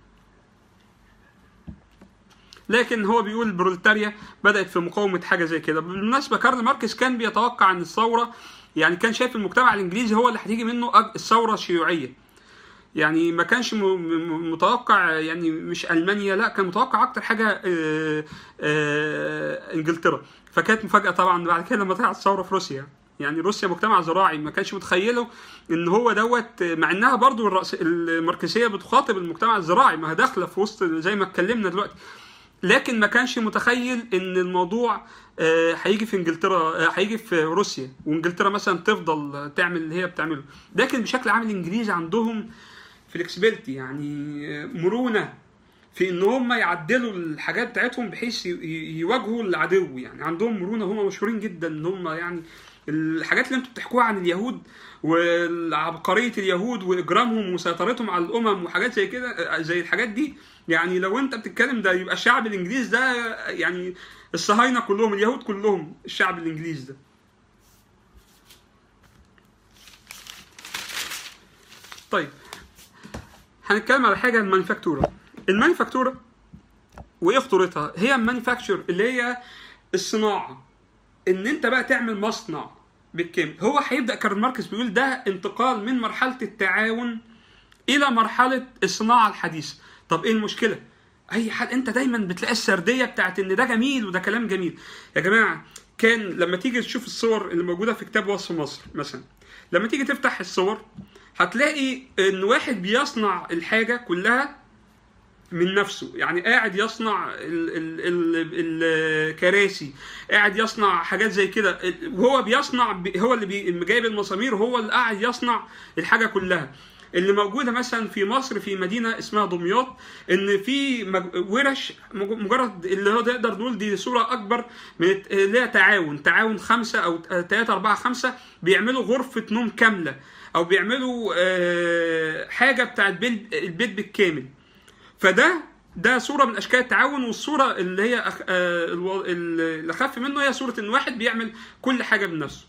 لكن هو بيقول البروليتاريا بدات في مقاومه حاجه زي كده بالمناسبه كارل ماركس كان بيتوقع ان الثوره يعني كان شايف المجتمع الانجليزي هو اللي هتيجي منه أج- الثوره الشيوعيه يعني ما كانش م- م- متوقع يعني مش المانيا لا كان متوقع اكتر حاجه آه، آه، انجلترا فكانت مفاجاه طبعا بعد كده لما طلعت الثوره في روسيا يعني روسيا مجتمع زراعي ما كانش متخيله ان هو دوت مع انها برضو الرأس الماركسيه بتخاطب المجتمع الزراعي ما هي داخله في وسط زي ما اتكلمنا دلوقتي لكن ما كانش متخيل ان الموضوع آه، هيجي في انجلترا آه، هيجي في روسيا وانجلترا مثلا تفضل تعمل اللي هي بتعمله لكن بشكل عام الانجليز عندهم فلكسبيلتي يعني آه، مرونه في ان هم يعدلوا الحاجات بتاعتهم بحيث ي- ي- يواجهوا العدو يعني عندهم مرونه هم مشهورين جدا ان هم يعني الحاجات اللي انتوا بتحكوها عن اليهود وعبقريه اليهود واجرامهم وسيطرتهم على الامم وحاجات زي كده زي الحاجات دي يعني لو انت بتتكلم ده يبقى الشعب الانجليز ده يعني الصهاينه كلهم اليهود كلهم الشعب الانجليز ده طيب هنتكلم على حاجه المانيفاكتوره المانيفاكتوره وايه خطورتها هي المانيفاكتشر اللي هي الصناعه ان انت بقى تعمل مصنع بالكامل هو هيبدا كارل ماركس بيقول ده انتقال من مرحله التعاون الى مرحله الصناعه الحديثه طب ايه المشكله اي حد انت دايما بتلاقي السرديه بتاعت ان ده جميل وده كلام جميل يا جماعه كان لما تيجي تشوف الصور اللي موجوده في كتاب وصف مصر مثلا لما تيجي تفتح الصور هتلاقي ان واحد بيصنع الحاجه كلها من نفسه يعني قاعد يصنع ال- ال- ال- الكراسي قاعد يصنع حاجات زي كده وهو بيصنع ب- هو اللي بي- جايب المسامير هو اللي قاعد يصنع الحاجه كلها اللي موجوده مثلا في مصر في مدينه اسمها دمياط ان في مج- ورش مج- مجرد اللي هو نقدر نقول دي صوره اكبر من الت- اللي هي تعاون تعاون خمسه او ثلاثه اربعه خمسه بيعملوا غرفه نوم كامله او بيعملوا آه، حاجه بتاعت بيت- البيت بالكامل فده ده صوره من اشكال التعاون والصوره اللي هي أخ... آه، الو- اللي اخف منه هي صوره ان واحد بيعمل كل حاجه بنفسه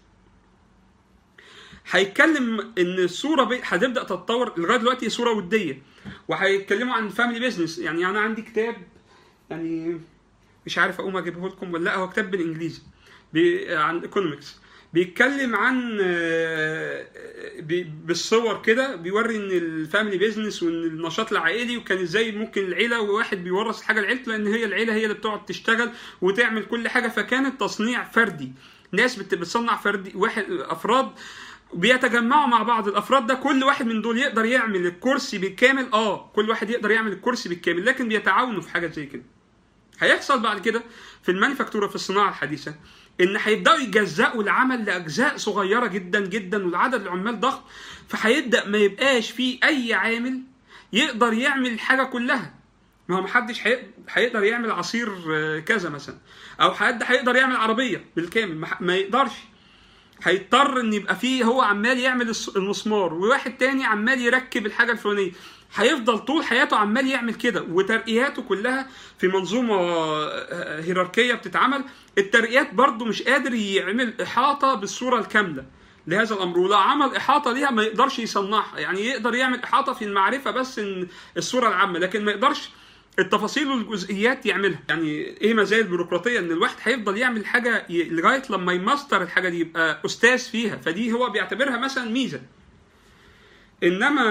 هيتكلم ان الصوره بي... هتبدا تتطور لغايه دلوقتي صوره وديه وهيتكلموا عن فاميلي بيزنس يعني انا عندي كتاب يعني مش عارف اقوم اجيبه لكم ولا لا هو كتاب بالانجليزي بي... عن ايكونومكس بيتكلم عن آه، بي- بالصور كده بيوري ان الفاميلي بيزنس وان النشاط العائلي وكان ازاي ممكن العيله وواحد بيورث حاجه لعيلته لان هي العيله هي اللي بتقعد تشتغل وتعمل كل حاجه فكان التصنيع فردي ناس بت- بتصنع فردي واحد افراد بيتجمعوا مع بعض الافراد ده كل واحد من دول يقدر يعمل الكرسي بالكامل اه كل واحد يقدر يعمل الكرسي بالكامل لكن بيتعاونوا في حاجه زي كده هيحصل بعد كده في المانيفاكتوره في الصناعه الحديثه ان هيبداوا يجزأوا العمل لاجزاء صغيره جدا جدا والعدد العمال ضخم فهيبدا ما يبقاش في اي عامل يقدر يعمل الحاجه كلها ما هو محدش هي- هيقدر يعمل عصير آه، كذا مثلا او حد هيقدر يعمل عربيه بالكامل ما ح- ما يقدرش هيضطر ان يبقى فيه هو عمال يعمل الص- المسمار وواحد تاني عمال يركب الحاجه الفلانيه هيفضل طول حياته عمال يعمل كده وترقياته كلها في منظومه آه، هيراركيه بتتعمل الترقيات برضو مش قادر يعمل احاطه بالصوره الكامله لهذا الامر ولو عمل احاطه ليها ما يقدرش يصنعها يعني يقدر يعمل احاطه في المعرفه بس ان الصوره العامه لكن ما يقدرش التفاصيل والجزئيات يعملها يعني ايه مزايا البيروقراطيه ان الواحد هيفضل يعمل حاجه ي- لغايه لما يماستر الحاجه دي يبقى استاذ فيها فدي هو بيعتبرها مثلا ميزه انما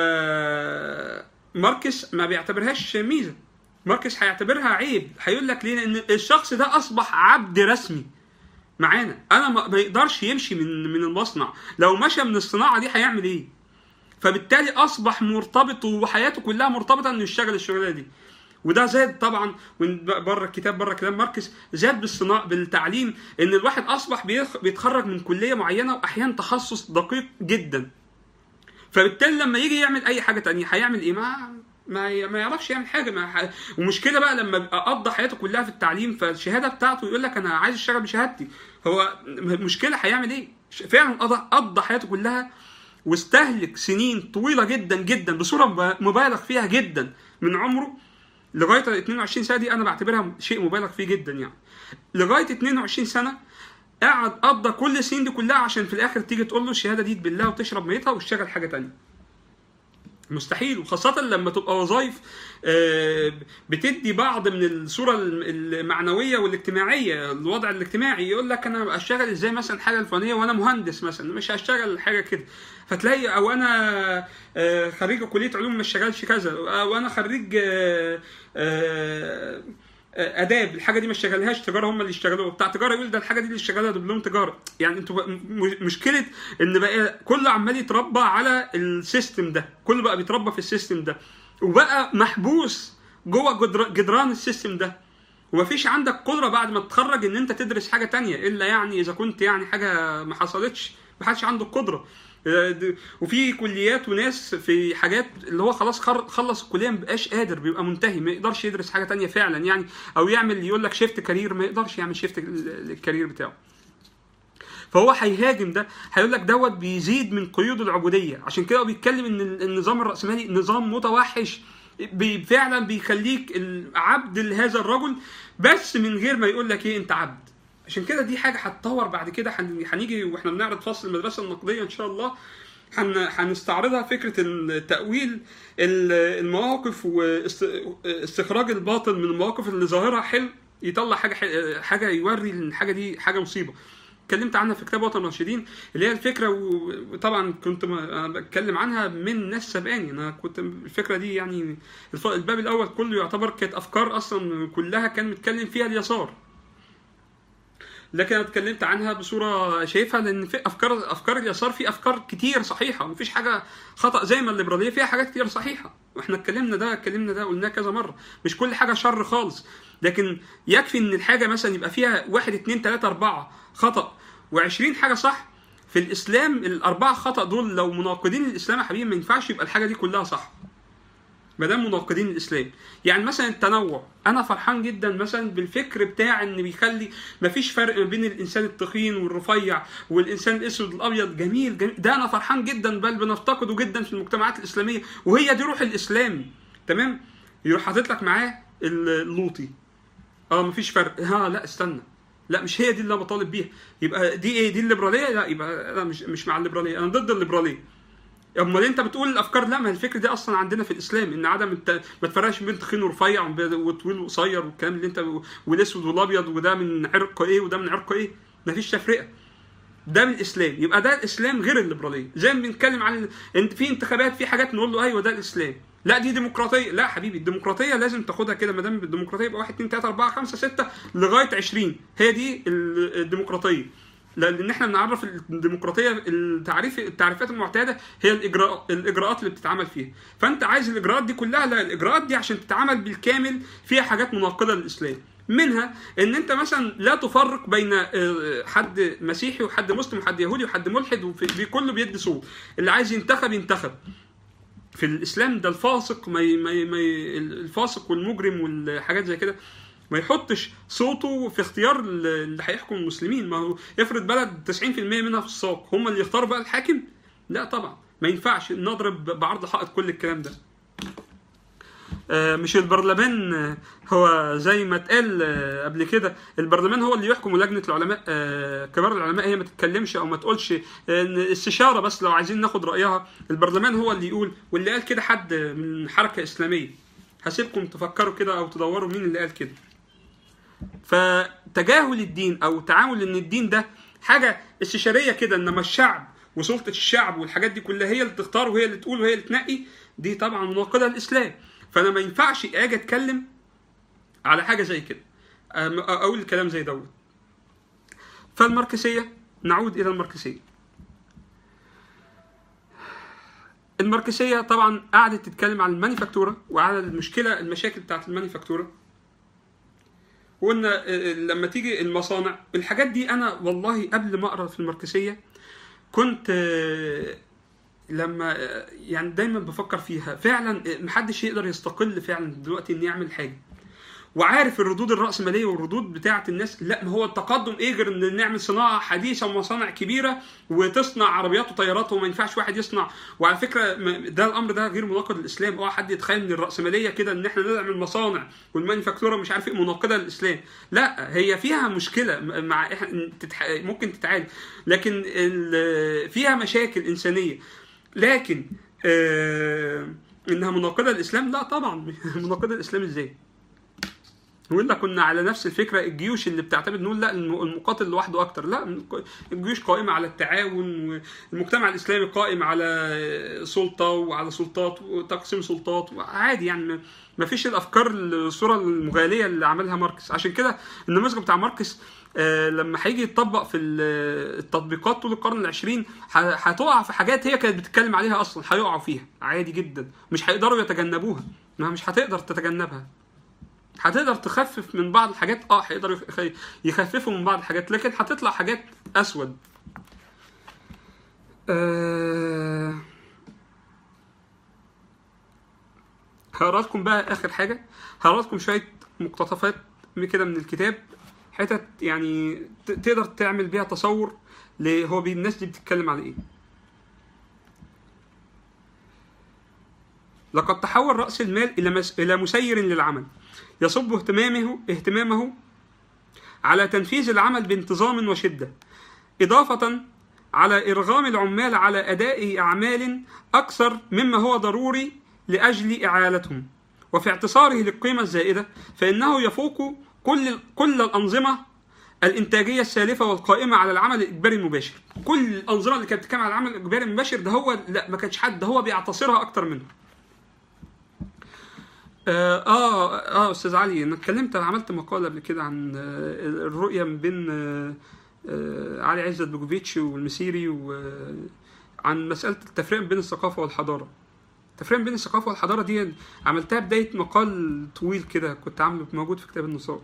ماركس ما بيعتبرهاش ميزه ماركس هيعتبرها عيب هيقول لك ليه لان الشخص ده اصبح عبد رسمي معانا انا ما ما يقدرش يمشي من من المصنع لو مشى من الصناعه دي هيعمل ايه فبالتالي اصبح مرتبط وحياته كلها مرتبطه انه يشتغل الشغلانه دي وده زاد طبعا من بره الكتاب بره كلام ماركس زاد بالصناعه بالتعليم ان الواحد اصبح بيخ- بيتخرج من كليه معينه واحيانا تخصص دقيق جدا فبالتالي لما يجي يعمل اي حاجه تانية هيعمل ايه ما ما ي- ما يعرفش يعمل حاجه ما ح... ومشكله بقى لما يبقى قضى حياته كلها في التعليم فالشهاده بتاعته يقول لك انا عايز اشتغل بشهادتي هو م- مشكله هيعمل ايه ش- فعلا قضى قضى حياته كلها واستهلك سنين طويله جدا جدا بصوره مب- مبالغ فيها جدا من عمره لغايه ال 22 سنه دي انا بعتبرها شيء مبالغ فيه جدا يعني لغايه 22 سنه قعد قضى كل السنين دي كلها عشان في الاخر تيجي تقول له الشهاده دي تبلها وتشرب ميتها وتشتغل حاجه تانية مستحيل وخاصة لما تبقى وظائف آه، بتدي بعض من الصورة المعنوية والاجتماعية الوضع الاجتماعي يقول لك أنا أشتغل إزاي مثلا حاجة الفلانية وأنا مهندس مثلا مش هشتغل حاجة كده فتلاقي أو أنا آه، خريج كلية علوم مش شغالش كذا أو أنا خريج آه، آه، آه، اداب الحاجه دي ما اشتغلهاش تجاره هم اللي اشتغلوها بتاع تجاره يقول ده الحاجه دي اللي اشتغلها دبلوم تجاره يعني انتوا بقى- م- مشكله ان بقى كله عمال يتربى على السيستم ده كله بقى بيتربى في السيستم ده وبقى محبوس جوه جدر- جدران السيستم ده ومفيش عندك قدره بعد ما تتخرج ان انت تدرس حاجه تانية الا يعني اذا كنت يعني حاجه ما حصلتش ما حدش عنده القدره آه، د- وفي كليات وناس في حاجات اللي هو خلاص خر- خلص الكليه ما بقاش قادر بيبقى منتهي ما يقدرش يدرس حاجه تانية فعلا يعني او يعمل يقول لك شيفت كارير ما يقدرش يعمل شيفت الكارير بتاعه فهو هيهاجم ده هيقول لك دوت بيزيد من قيود العبوديه عشان كده هو بيتكلم ان النظام الراسمالي نظام متوحش بي فعلا بيخليك العبد لهذا الرجل بس من غير ما يقول لك ايه انت عبد عشان كده دي حاجه هتطور بعد كده هن- هنيجي واحنا بنعرض فصل المدرسه النقديه ان شاء الله هن- هنستعرضها فكره التاويل ال- المواقف واستخراج الباطل من المواقف اللي ظاهرها حلو يطلع حاجه حل- حاجه يوري ان الحاجه دي حاجه مصيبه اتكلمت عنها في كتاب وطن الراشدين اللي هي الفكره و- وطبعا كنت ما- انا بتكلم عنها من ناس سبقاني انا كنت الفكره دي يعني الف- الباب الاول كله يعتبر كانت افكار اصلا كلها كان متكلم فيها اليسار لكن انا اتكلمت عنها بصوره شايفها لان في افكار افكار اليسار في افكار كتير صحيحه مفيش حاجه خطا زي ما الليبراليه فيها حاجات كتير صحيحه واحنا اتكلمنا ده اتكلمنا ده قلناه كذا مره مش كل حاجه شر خالص لكن يكفي ان الحاجه مثلا يبقى فيها واحد اتنين تلاته اربعه خطا و20 حاجه صح في الاسلام الاربعه خطا دول لو مناقضين الاسلام يا حبيبي ما ينفعش يبقى الحاجه دي كلها صح ما دام مناقضين الاسلام يعني مثلا التنوع انا فرحان جدا مثلا بالفكر بتاع ان بيخلي مفيش فرق ما بين الانسان التخين والرفيع والانسان الاسود والابيض جميل, جميل ده انا فرحان جدا بل بنفتقده جدا في المجتمعات الاسلاميه وهي دي روح الاسلام تمام يروح حاطط لك معاه اللوطي اه مفيش فرق ها لا استنى لا مش هي دي اللي انا بطالب بيها يبقى دي ايه دي الليبراليه لا يبقى انا مش مش مع الليبراليه انا ضد الليبراليه امال انت بتقول الافكار لا ما الفكر دي اصلا عندنا في الاسلام ان عدم الت... ما تفرقش بين تخين ورفيع وطويل وقصير والكلام اللي انت والاسود والابيض وده من عرق ايه وده من عرق ايه مفيش تفرقه ده من الاسلام يبقى ده الاسلام غير الليبراليه زي ما بنتكلم عن انت في انتخابات في حاجات نقول له ايوه ده الاسلام لا دي ديمقراطيه لا حبيبي الديمقراطيه لازم تاخدها كده ما دام الديمقراطيه يبقى 1 2 3 4 5 6 لغايه 20 هي دي الديمقراطيه لان احنا بنعرف الديمقراطيه التعريف التعريفات المعتاده هي الاجراء الاجراءات اللي بتتعمل فيها فانت عايز الاجراءات دي كلها لا الاجراءات دي عشان تتعمل بالكامل فيها حاجات مناقضه للاسلام منها ان انت مثلا لا تفرق بين حد مسيحي وحد مسلم وحد يهودي وحد ملحد وفي كله بيدي صوت اللي عايز ينتخب ينتخب في الاسلام ده الفاسق ما ما ما الفاسق والمجرم والحاجات زي كده ما يحطش صوته في اختيار اللي هيحكم المسلمين ما هو يفرض بلد 90% منها في الساق هم اللي يختاروا بقى الحاكم لا طبعا ما ينفعش نضرب بعرض حائط كل الكلام ده مش البرلمان هو زي ما اتقال قبل كده البرلمان هو اللي يحكم ولجنه العلماء كبار العلماء هي ما تتكلمش او ما تقولش استشاره بس لو عايزين ناخد رايها البرلمان هو اللي يقول واللي قال كده حد من حركه اسلاميه هسيبكم تفكروا كده او تدوروا مين اللي قال كده فتجاهل الدين او تعامل ان الدين ده حاجه استشاريه كده انما الشعب وسلطه الشعب والحاجات دي كلها هي اللي تختار وهي اللي تقول وهي اللي تنقي دي طبعا مناقضه للاسلام فانا ما ينفعش اجي اتكلم على حاجه زي كده اقول الكلام زي دوت فالماركسيه نعود الى الماركسيه الماركسيه طبعا قعدت تتكلم عن المانيفاكتوره وعلى المشكله المشاكل بتاعت المانيفاكتوره وقلنا لما تيجي المصانع الحاجات دي انا والله قبل ما اقرا في الماركسيه كنت لما يعني دايما بفكر فيها فعلا محدش يقدر يستقل فعلا دلوقتي ان يعمل حاجه وعارف الردود الرأسمالية والردود بتاعة الناس لا ما هو التقدم ايه غير ان نعمل صناعة حديثة ومصانع كبيرة وتصنع عربيات وطيارات وما ينفعش واحد يصنع وعلى فكرة ده الامر ده غير مناقض للاسلام اوعى حد يتخيل من الرأسمالية كده ان احنا نعمل مصانع والمانيفاكتورة مش عارف ايه مناقضة للاسلام لا هي فيها مشكلة مع ممكن تتعالج لكن فيها مشاكل انسانية لكن آه انها مناقضة للاسلام لا طبعا مناقضة للاسلام ازاي وإلا كنا على نفس الفكرة الجيوش اللي بتعتمد نقول لا الم- المقاتل لوحده أكتر لا الجيوش قائمة على التعاون والمجتمع الإسلامي قائم على سلطة وعلى سلطات وتقسيم سلطات عادي يعني ما فيش الأفكار الصورة المغالية اللي عملها ماركس عشان كده النموذج بتاع ماركس آه، لما هيجي يتطبق في ال- التطبيقات طول القرن العشرين ه- هتقع في حاجات هي كانت بتتكلم عليها اصلا هيقعوا فيها عادي جدا مش هيقدروا يتجنبوها ما مش هتقدر تتجنبها هتقدر تخفف من بعض الحاجات اه هيقدروا يخ- يخففوا من بعض الحاجات لكن هتطلع حاجات اسود آه... هقرا لكم بقى اخر حاجه هقرا لكم شويه مقتطفات من كده من الكتاب حتت يعني ت- تقدر تعمل بيها تصور ل- هو بي- الناس دي بتتكلم على ايه لقد تحول رأس المال إلى مس... إلى مسير للعمل يصب اهتمامه اهتمامه على تنفيذ العمل بانتظام وشدة إضافة على إرغام العمال على أداء أعمال أكثر مما هو ضروري لأجل إعالتهم وفي اعتصاره للقيمة الزائدة فإنه يفوق كل كل الأنظمة الإنتاجية السالفة والقائمة على العمل الإجباري المباشر كل الأنظمة اللي كانت بتتكلم على العمل الإجباري المباشر ده هو لا ما كانش حد ده هو بيعتصرها أكتر منه اه اه, آه استاذ علي انا اتكلمت أنا عملت مقاله قبل كده عن آه الرؤيه ما بين آه آه علي عزت بوجوفيتش والمسيري وعن مساله التفريق بين الثقافه والحضاره التفريق بين الثقافه والحضاره دي عملتها بدايه مقال طويل كده كنت عامله موجود في كتاب النصار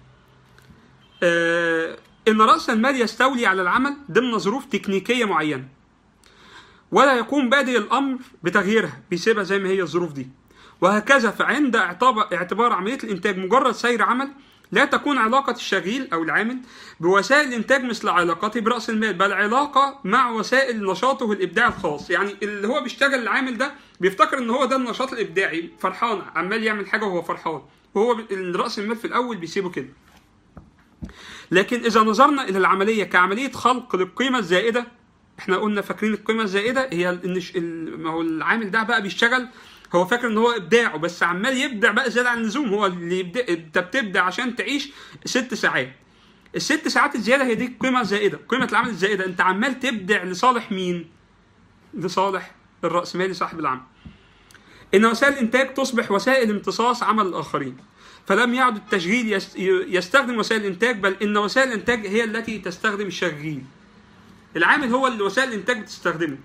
آه ان راس المال يستولي على العمل ضمن ظروف تكنيكيه معينه ولا يقوم بادئ الامر بتغييرها بيسيبها زي ما هي الظروف دي وهكذا فعند اعتبار اعتبار عمليه الانتاج مجرد سير عمل لا تكون علاقة الشغيل أو العامل بوسائل الإنتاج مثل علاقته برأس المال بل علاقة مع وسائل نشاطه الإبداعي الخاص يعني اللي هو بيشتغل العامل ده بيفتكر إن هو ده النشاط الإبداعي فرحان عمال يعمل حاجة وهو فرحان وهو ب- رأس المال في الأول بيسيبه كده لكن إذا نظرنا إلى العملية كعملية خلق للقيمة الزائدة احنا قلنا فاكرين القيمة الزائدة هي ال- إن ش- ال- ما هو العامل ده بقى بيشتغل هو فاكر ان هو ابداعه بس عمال يبدع بقى زياده عن اللزوم هو اللي يبدأ انت بتبدع عشان تعيش ست ساعات الست ساعات الزياده هي دي القيمه الزائده قيمه العمل الزائده انت عمال تبدع لصالح مين لصالح الراسمالي صاحب العمل ان وسائل الانتاج تصبح وسائل امتصاص عمل الاخرين فلم يعد التشغيل يست- يستخدم وسائل الانتاج بل ان وسائل الانتاج هي التي تستخدم الشغيل العامل هو اللي وسائل الانتاج بتستخدمه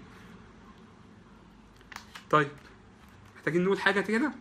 طيب محتاجين نقول حاجه كده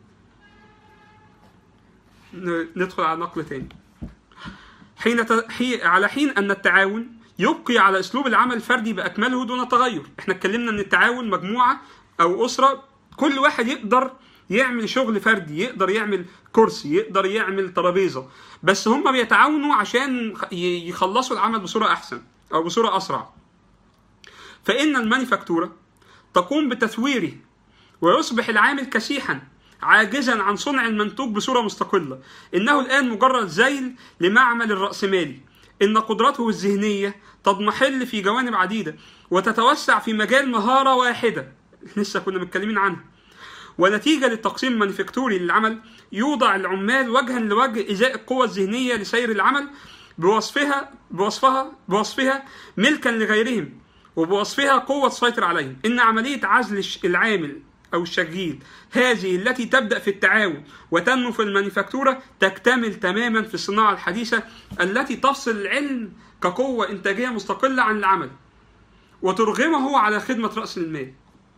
ن- ندخل على نقل تاني حين ت... حي... على حين ان التعاون يبقي على اسلوب العمل الفردي باكمله دون تغير احنا اتكلمنا ان التعاون مجموعه او اسره كل واحد يقدر يعمل شغل فردي يقدر يعمل كرسي يقدر يعمل ترابيزه بس هم بيتعاونوا عشان خ- ي- يخلصوا العمل بصوره احسن او بصوره اسرع فان المانيفاكتوره تقوم بتثويره ويصبح العامل كسيحا عاجزا عن صنع المنتوج بصورة مستقلة إنه الآن مجرد ذيل لمعمل الرأسمالي إن قدرته الذهنية تضمحل في جوانب عديدة وتتوسع في مجال مهارة واحدة لسه كنا متكلمين عنها ونتيجة للتقسيم المانيفاكتوري للعمل يوضع العمال وجها لوجه إزاء القوة الذهنية لسير العمل بوصفها بوصفها بوصفها ملكا لغيرهم وبوصفها قوة تسيطر عليهم إن عملية عزل الش- العامل أو الشغيل هذه التي تبدأ في التعاون وتنمو في المانيفاكتورة تكتمل تماما في الصناعة الحديثة التي تفصل العلم كقوة إنتاجية مستقلة عن العمل وترغمه على خدمة رأس المال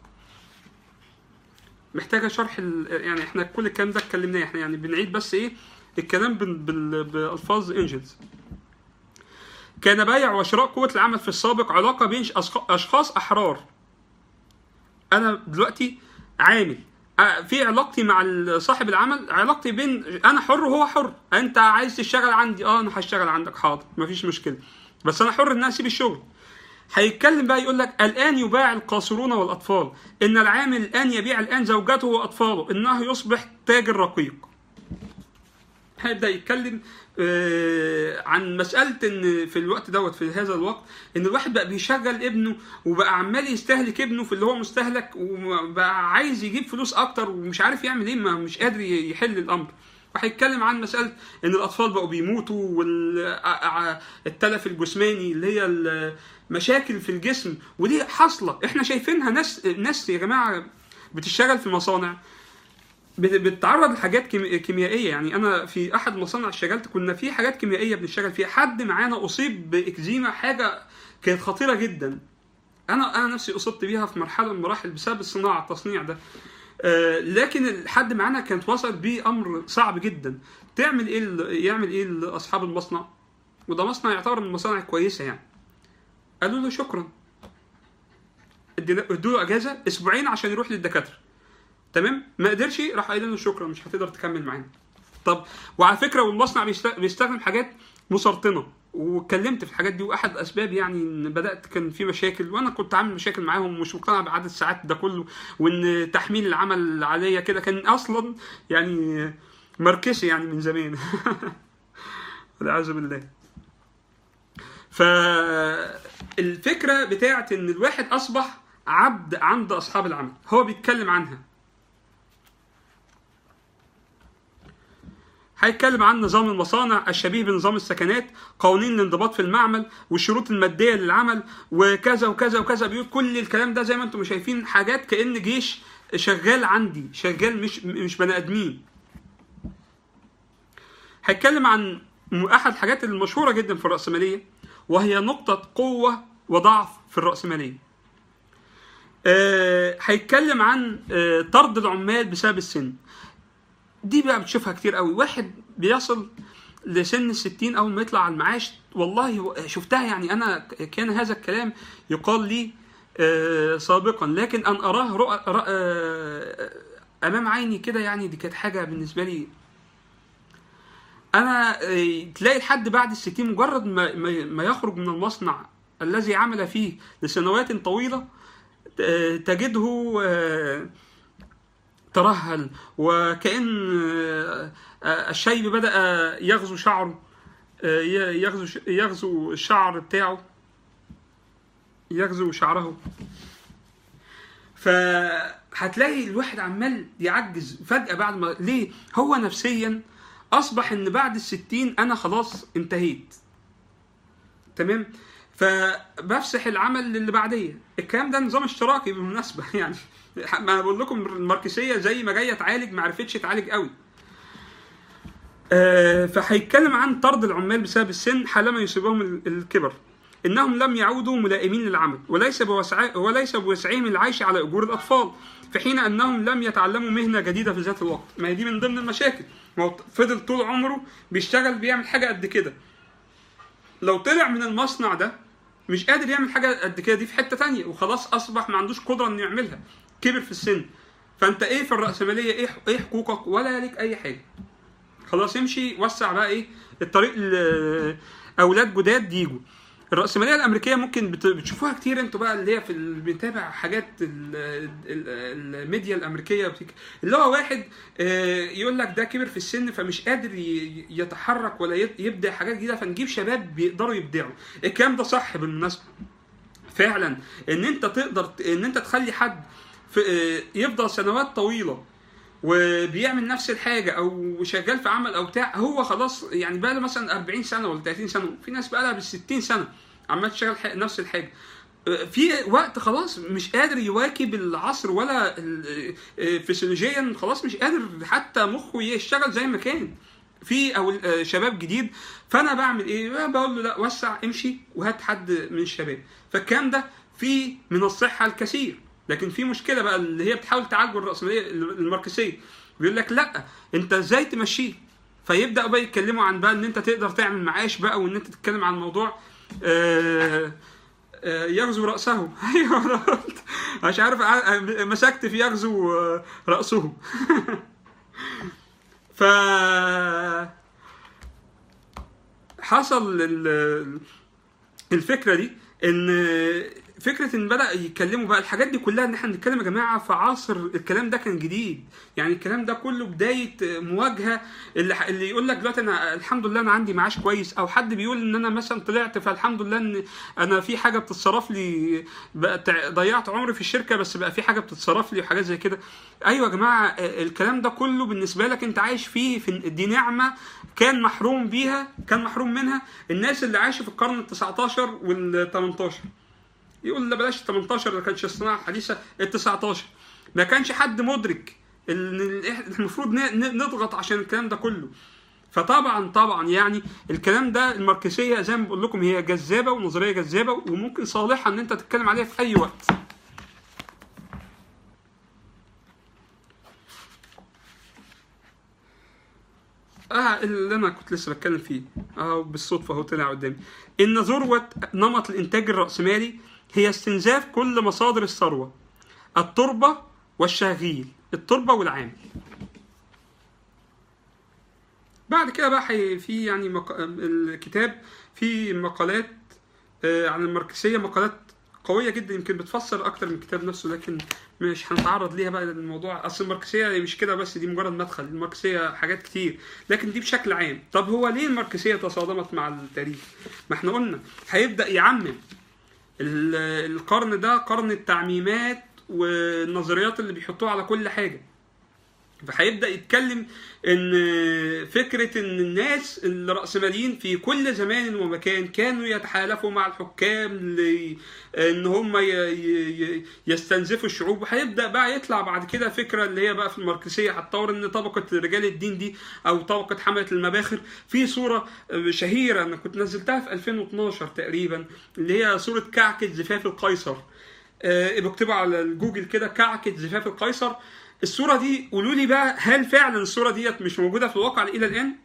محتاجه شرح ال... يعني احنا كل الكلام ده اتكلمناه احنا يعني بنعيد بس ايه الكلام بال... بال... بالفاظ انجلز كان بيع وشراء قوة العمل في السابق علاقة بين أشخ- أشخاص أحرار أنا دلوقتي عامل أ- في علاقتي مع ال- صاحب العمل علاقتي بين أنا حر وهو حر أنت عايز تشتغل عندي أه أنا هشتغل عندك حاضر مفيش مشكلة بس أنا حر إن أنا أسيب الشغل هيتكلم بقى يقول لك الآن يباع القاصرون والأطفال إن العامل الآن يبيع الآن زوجته وأطفاله إنه يصبح تاجر رقيق هيبدا يتكلم آه، عن مساله ان في الوقت دوت في هذا الوقت ان الواحد بقى بيشغل ابنه وبقى عمال يستهلك ابنه في اللي هو مستهلك وبقى عايز يجيب فلوس اكتر ومش عارف يعمل ايه ما مش قادر يحل الامر وهيتكلم عن مساله ان الاطفال بقوا بيموتوا والتلف الجسماني اللي هي المشاكل في الجسم ودي حاصله احنا شايفينها ناس ناس يا جماعه بتشتغل في مصانع بت- بتتعرض لحاجات كيمي- كيميائيه يعني انا في احد مصانع اشتغلت كنا في حاجات كيميائيه بنشتغل فيها حد معانا اصيب باكزيما حاجه كانت خطيره جدا انا انا نفسي اصبت بيها في مرحله من المراحل بسبب الصناعه التصنيع ده آه، لكن الحد معانا كانت وصل بيه امر صعب جدا تعمل ايه ال- يعمل ايه اصحاب المصنع وده مصنع يعتبر من المصانع الكويسه يعني قالوا له شكرا ادينا- ادوا له اجازه اسبوعين عشان يروح للدكاتره تمام ما قدرش راح قايل له شكرا مش هتقدر تكمل معانا طب وعلى فكره والمصنع بيست- بيستخدم حاجات مسرطنه واتكلمت في الحاجات دي واحد اسباب يعني ان بدات كان في مشاكل وانا كنت عامل مشاكل معاهم ومش مقتنع بعدد الساعات ده كله وان تحميل العمل عليا كده كان اصلا يعني ماركسي يعني من زمان والعياذ بالله فالفكره بتاعت ان الواحد اصبح عبد عند اصحاب العمل هو بيتكلم عنها هيتكلم عن نظام المصانع الشبيه بنظام السكنات قوانين الانضباط في المعمل والشروط الماديه للعمل وكذا وكذا وكذا بيقول كل الكلام ده زي ما انتم شايفين حاجات كان جيش شغال عندي شغال مش مش بني ادمين هيتكلم عن م- احد الحاجات المشهوره جدا في الراسماليه وهي نقطه قوه وضعف في الراسماليه آه، هيتكلم عن آه، طرد العمال بسبب السن دي بقى بتشوفها كتير قوي واحد بيصل لسن الستين اول ما يطلع على المعاش والله هو- شفتها يعني انا ك- كان هذا الكلام يقال لي آه، سابقا لكن ان اراه رؤى رأ- آه، امام عيني كده يعني دي كانت حاجه بالنسبه لي انا آه، تلاقي الحد بعد الستين مجرد ما, ما ما يخرج من المصنع الذي عمل فيه لسنوات طويله آه، تجده آه، ترهل وكأن آه، آه، الشيب بدأ يغزو شعره آه، ي- يغزو ش- يغزو الشعر بتاعه يغزو شعره فهتلاقي الواحد عمال يعجز فجأة بعد ما ليه هو نفسيا أصبح إن بعد الستين أنا خلاص انتهيت تمام فبفسح العمل للي بعديه الكلام ده نظام اشتراكي بالمناسبه يعني ما انا بقول لكم الماركسيه زي ما جايه تعالج ما عرفتش تعالج قوي آه، فهيتكلم عن طرد العمال بسبب السن حالما يصيبهم ال- الكبر انهم لم يعودوا ملائمين للعمل وليس بوسع وليس بوسعهم العيش على اجور الاطفال في حين انهم لم يتعلموا مهنه جديده في ذات الوقت ما هي دي من ضمن المشاكل ما هو فضل طول عمره بيشتغل بيعمل حاجه قد كده لو طلع من المصنع ده مش قادر يعمل حاجه قد كده دي في حته تانية وخلاص اصبح ما عندوش قدره انه يعملها كبر في السن فانت ايه في الراسماليه ايه ايه حقوقك ولا ليك اي حاجه خلاص امشي وسع بقى ايه الطريق ل- اولاد جداد يجوا الرأسمالية الأمريكية ممكن بت- بتشوفوها كتير انتوا بقى اللي هي في ال- بنتابع حاجات ال- ال- الميديا الأمريكية بتك- اللي هو واحد آه، يقول لك ده كبر في السن فمش قادر ي- يتحرك ولا يب- يبدع حاجات جديدة فنجيب شباب بيقدروا يبدعوا الكلام ده صح بالمناسبة فعلا ان انت تقدر ان انت تخلي حد في آه، يفضل سنوات طويله وبيعمل نفس الحاجه او شغال في عمل او بتاع هو خلاص يعني بقى له مثلا 40 سنه ولا 30 سنه في ناس بقى لها بال 60 سنه عمال تشتغل ح- نفس الحاجه آه، في وقت خلاص مش قادر يواكب العصر ولا ال- آه، فسيولوجيا خلاص مش قادر حتى مخه يشتغل زي ما كان في او آه، شباب جديد فانا بعمل ايه بقول له لا وسع امشي وهات حد من الشباب فالكلام ده فيه من الصحه الكثير لكن في مشكله بقى اللي هي بتحاول تعالجه الراسماليه الماركسيه بيقول لك لا انت ازاي تمشيه فيبدا بقى يتكلموا عن بقى ان انت تقدر تعمل معاش بقى وان انت تتكلم عن موضوع آه آه، يغزو رأسه ايوه أنا قلت مش عارف ع- مسكت في يغزو آه، رأسه ف حصل ال- الفكره دي ان فكره ان بدا يتكلموا بقى الحاجات دي كلها ان احنا بنتكلم يا جماعه في عصر الكلام ده كان جديد يعني الكلام ده كله بدايه مواجهه اللي, اللي يقول لك دلوقتي انا الحمد لله انا عندي معاش كويس او حد بيقول ان انا مثلا طلعت فالحمد لله ان انا في حاجه بتتصرف لي بقى ضيعت عمري في الشركه بس بقى في حاجه بتتصرف لي وحاجات زي كده ايوه يا جماعه الكلام ده كله بالنسبه لك انت عايش فيه في دي نعمه كان محروم بيها كان محروم منها الناس اللي عايشه في القرن ال 19 وال 18 يقول لا بلاش 18 ما كانش الصناعه الحديثه ال 19 ما كانش حد مدرك ان المفروض نضغط عشان الكلام ده كله فطبعا طبعا يعني الكلام ده الماركسيه زي ما بقول لكم هي جذابه ونظريه جذابه وممكن صالحه ان انت تتكلم عليها في اي وقت اه اللي انا كنت لسه بتكلم فيه اه بالصدفه هو طلع قدامي ان ذروه نمط الانتاج الراسمالي هي استنزاف كل مصادر الثروه التربه والشغيل التربه والعامل بعد كده بقى في يعني مق... الكتاب في مقالات آه عن الماركسيه مقالات قويه جدا يمكن بتفسر اكتر من الكتاب نفسه لكن مش هنتعرض ليها بقى للموضوع اصل الماركسيه مش كده بس دي مجرد مدخل الماركسيه حاجات كتير لكن دي بشكل عام طب هو ليه الماركسيه تصادمت مع التاريخ ما احنا قلنا هيبدا يعمم القرن ده قرن التعميمات والنظريات اللي بيحطوها على كل حاجه فهيبدا يتكلم ان فكره ان الناس الراسماليين في كل زمان ومكان كانوا يتحالفوا مع الحكام ان هم يستنزفوا الشعوب وهيبدا بقى يطلع بعد كده فكره اللي هي بقى في الماركسيه هتطور ان طبقه رجال الدين دي او طبقه حمله المباخر في صوره شهيره انا كنت نزلتها في 2012 تقريبا اللي هي صوره كعكه زفاف القيصر بكتبها على الجوجل كده كعكه زفاف القيصر الصورة دي قولوا لي بقى هل فعلا الصورة ديت مش موجودة في الواقع إلى الآن؟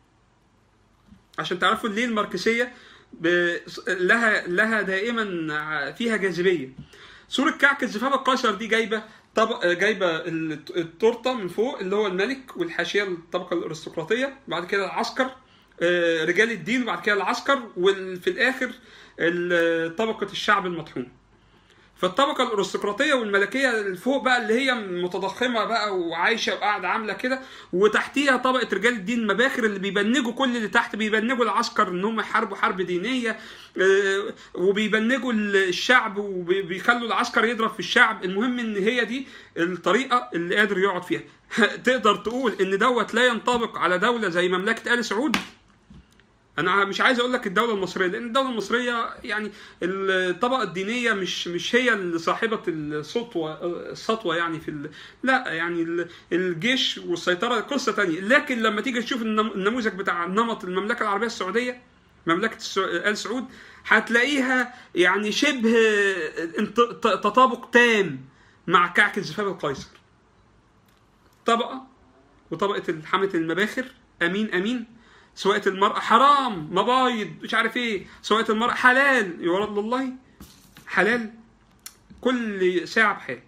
عشان تعرفوا ليه الماركسية لها لها دائما فيها جاذبية. صورة كعك الزفاف القيصر دي جايبة طبق جايبة التورتة من فوق اللي هو الملك والحاشية الطبقة الأرستقراطية بعد كده العسكر رجال الدين وبعد كده العسكر وفي الآخر طبقة الشعب المطحون. فالطبقه الارستقراطيه والملكيه اللي فوق بقى اللي هي متضخمه بقى وعايشه وقاعده عامله كده وتحتيها طبقه رجال الدين المباخر اللي بيبنجوا كل اللي تحت بيبنجوا العسكر ان هم يحاربوا حرب دينيه وبيبنجوا الشعب وبيخلوا العسكر يضرب في الشعب المهم ان هي دي الطريقه اللي قادر يقعد فيها تقدر تقول ان دوت لا ينطبق على دوله زي مملكه ال سعود انا مش عايز اقول لك الدوله المصريه لان الدوله المصريه يعني الطبقه الدينيه مش مش هي اللي صاحبه السطوه السطوه يعني في ال... لا يعني الجيش والسيطره قصه تانية لكن لما تيجي تشوف النموذج بتاع نمط المملكه العربيه السعوديه مملكه ال سعود هتلاقيها يعني شبه تطابق تام مع كعك الزفاف القيصر طبقه وطبقه حمله المباخر امين امين سواقة المرأة حرام مبايض مش عارف ايه سواقة المرأة حلال يورد الله حلال كل ساعة بحال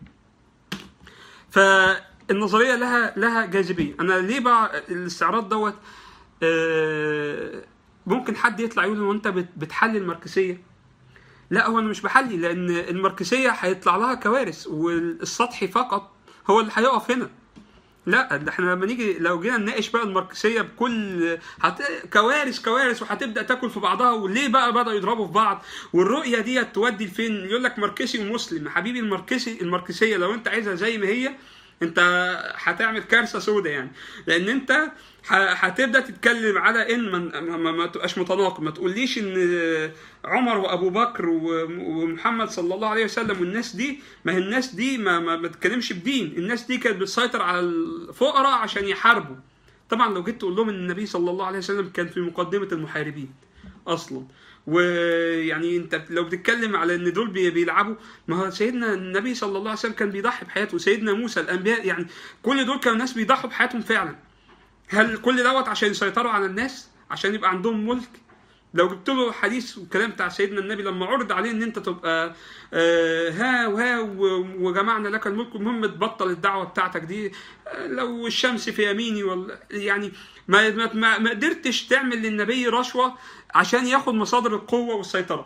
فالنظرية لها لها جاذبية أنا ليه بقى الاستعراض دوت آه ممكن حد يطلع يقول هو أنت بتحلل الماركسية لا هو أنا مش بحلل لأن الماركسية هيطلع لها كوارث والسطحي فقط هو اللي هيقف هنا لا ده احنا لما نيجي لو جينا نناقش بقى الماركسيه بكل هت... كوارث كوارث وهتبدا تاكل في بعضها وليه بقى بداوا يضربوا في بعض والرؤيه دي تودي لفين يقول لك ماركسي ومسلم حبيبي الماركسي الماركسيه لو انت عايزها زي ما هي انت هتعمل كارثه سودة يعني لان انت هتبدا تتكلم على ان ما, ما, ما تبقاش متناقض ما تقوليش ان عمر وابو بكر ومحمد صلى الله عليه وسلم والناس دي ما هي الناس دي ما ما بتتكلمش بدين الناس دي كانت بتسيطر على الفقراء عشان يحاربوا طبعا لو جيت تقول لهم ان النبي صلى الله عليه وسلم كان في مقدمه المحاربين اصلا ويعني انت لو بتتكلم على ان دول بيلعبوا ما هو سيدنا النبي صلى الله عليه وسلم كان بيضحي بحياته سيدنا موسى الانبياء يعني كل دول كانوا ناس بيضحوا بحياتهم فعلا هل كل دوت عشان يسيطروا على الناس عشان يبقى عندهم ملك لو جبت له حديث والكلام بتاع سيدنا النبي لما عرض عليه ان انت تبقى آه ها وها وجمعنا لك الملك المهم تبطل الدعوه بتاعتك دي آه لو الشمس في يميني ولا يعني ما ما, ما قدرتش تعمل للنبي رشوه عشان ياخد مصادر القوه والسيطره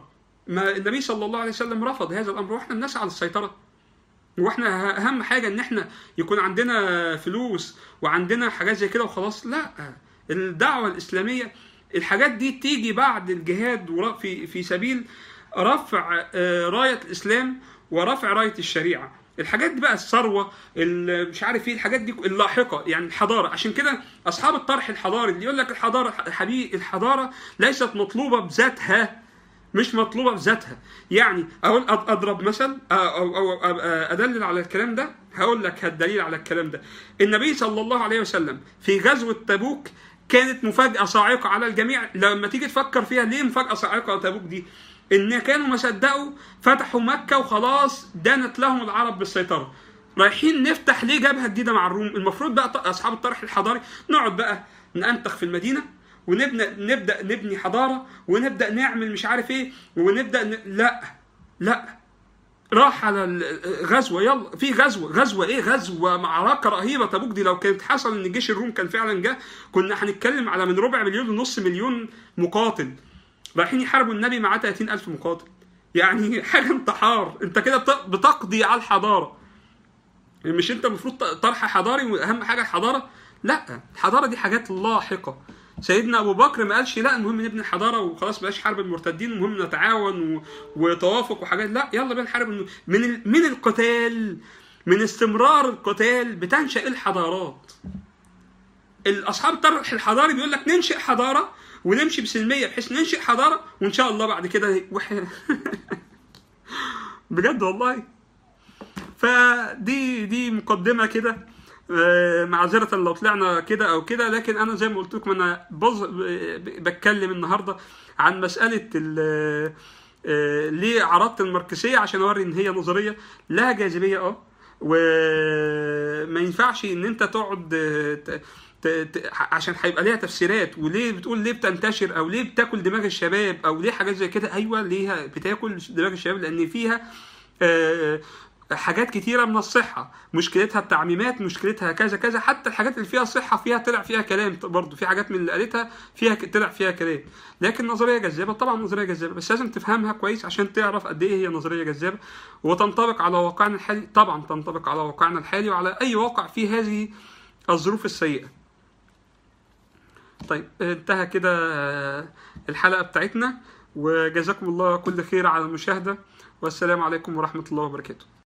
ما النبي صلى الله عليه وسلم رفض هذا الامر واحنا بنسعى للسيطره واحنا اهم حاجه ان احنا يكون عندنا فلوس وعندنا حاجات زي كده وخلاص لا الدعوه الاسلاميه الحاجات دي تيجي بعد الجهاد ورا- في في سبيل رفع آه، رايه الاسلام ورفع رايه الشريعه الحاجات دي بقى الثروه ال- مش عارف ايه الحاجات دي اللاحقه يعني الحضاره عشان كده اصحاب الطرح الحضاري اللي يقول لك الحضاره حبيبي الحضاره ليست مطلوبه بذاتها مش مطلوبه بذاتها يعني اقول أض- اضرب مثل أو, أو, أو, أو ادلل على الكلام ده هقول لك الدليل على الكلام ده النبي صلى الله عليه وسلم في غزوه تبوك كانت مفاجاه صاعقه على الجميع لما تيجي تفكر فيها ليه مفاجاه صاعقه تبوك دي ان كانوا ما صدقوا فتحوا مكه وخلاص دانت لهم العرب بالسيطره رايحين نفتح ليه جبهه جديده مع الروم المفروض بقى ط- اصحاب الطرح الحضاري نقعد بقى ننتخ في المدينه ونبدا نبدا نبني حضاره ونبدا نعمل مش عارف ايه ونبدا ن... لا لا راح على الغزوه يلا في غزوه غزوه ايه غزوه معركه رهيبه تبوك دي لو كانت حصل ان جيش الروم كان فعلا جه كنا هنتكلم على من ربع مليون لنص مليون مقاتل رايحين يحاربوا النبي معاه 30 ألف مقاتل يعني حاجه انتحار انت كده بت- بتقضي على الحضاره مش انت المفروض طرح حضاري واهم حاجه الحضاره لا الحضاره دي حاجات لاحقه سيدنا ابو بكر ما قالش لا المهم نبني الحضاره وخلاص بلاش حرب المرتدين المهم نتعاون و... وتوافق وحاجات لا يلا بينا نحارب الم- من ال... من القتال من استمرار القتال بتنشا الحضارات الاصحاب الطرح الحضاري بيقول لك ننشئ حضاره ونمشي بسلميه بحيث ننشئ حضاره وان شاء الله بعد كده وح... بجد والله فدي دي مقدمه كده آه، معذرة لو طلعنا كده او كده لكن انا زي ما قلت لكم انا بز... ب- بتكلم النهارده عن مساله ال... آه، ليه عرضت الماركسيه عشان اوري ان هي نظريه لها جاذبيه اه وما ينفعش ان انت تقعد آه، ت... ت... ت... عشان هيبقى ليها تفسيرات وليه بتقول ليه بتنتشر او ليه بتاكل دماغ الشباب او ليه حاجات زي كده ايوه ليها بتاكل دماغ الشباب لان فيها آه، حاجات كتيرة من الصحة مشكلتها التعميمات مشكلتها كذا كذا حتى الحاجات اللي فيها صحة فيها طلع فيها كلام برضه في حاجات من اللي قالتها فيها ك- طلع فيها كلام لكن نظرية جذابة طبعا نظرية جذابة بس لازم تفهمها كويس عشان تعرف قد ايه هي نظرية جذابة وتنطبق على واقعنا الحالي طبعا تنطبق على واقعنا الحالي وعلى اي واقع فيه هذه الظروف السيئة طيب انتهى كده آه، الحلقة بتاعتنا وجزاكم الله كل خير على المشاهدة والسلام عليكم ورحمة الله وبركاته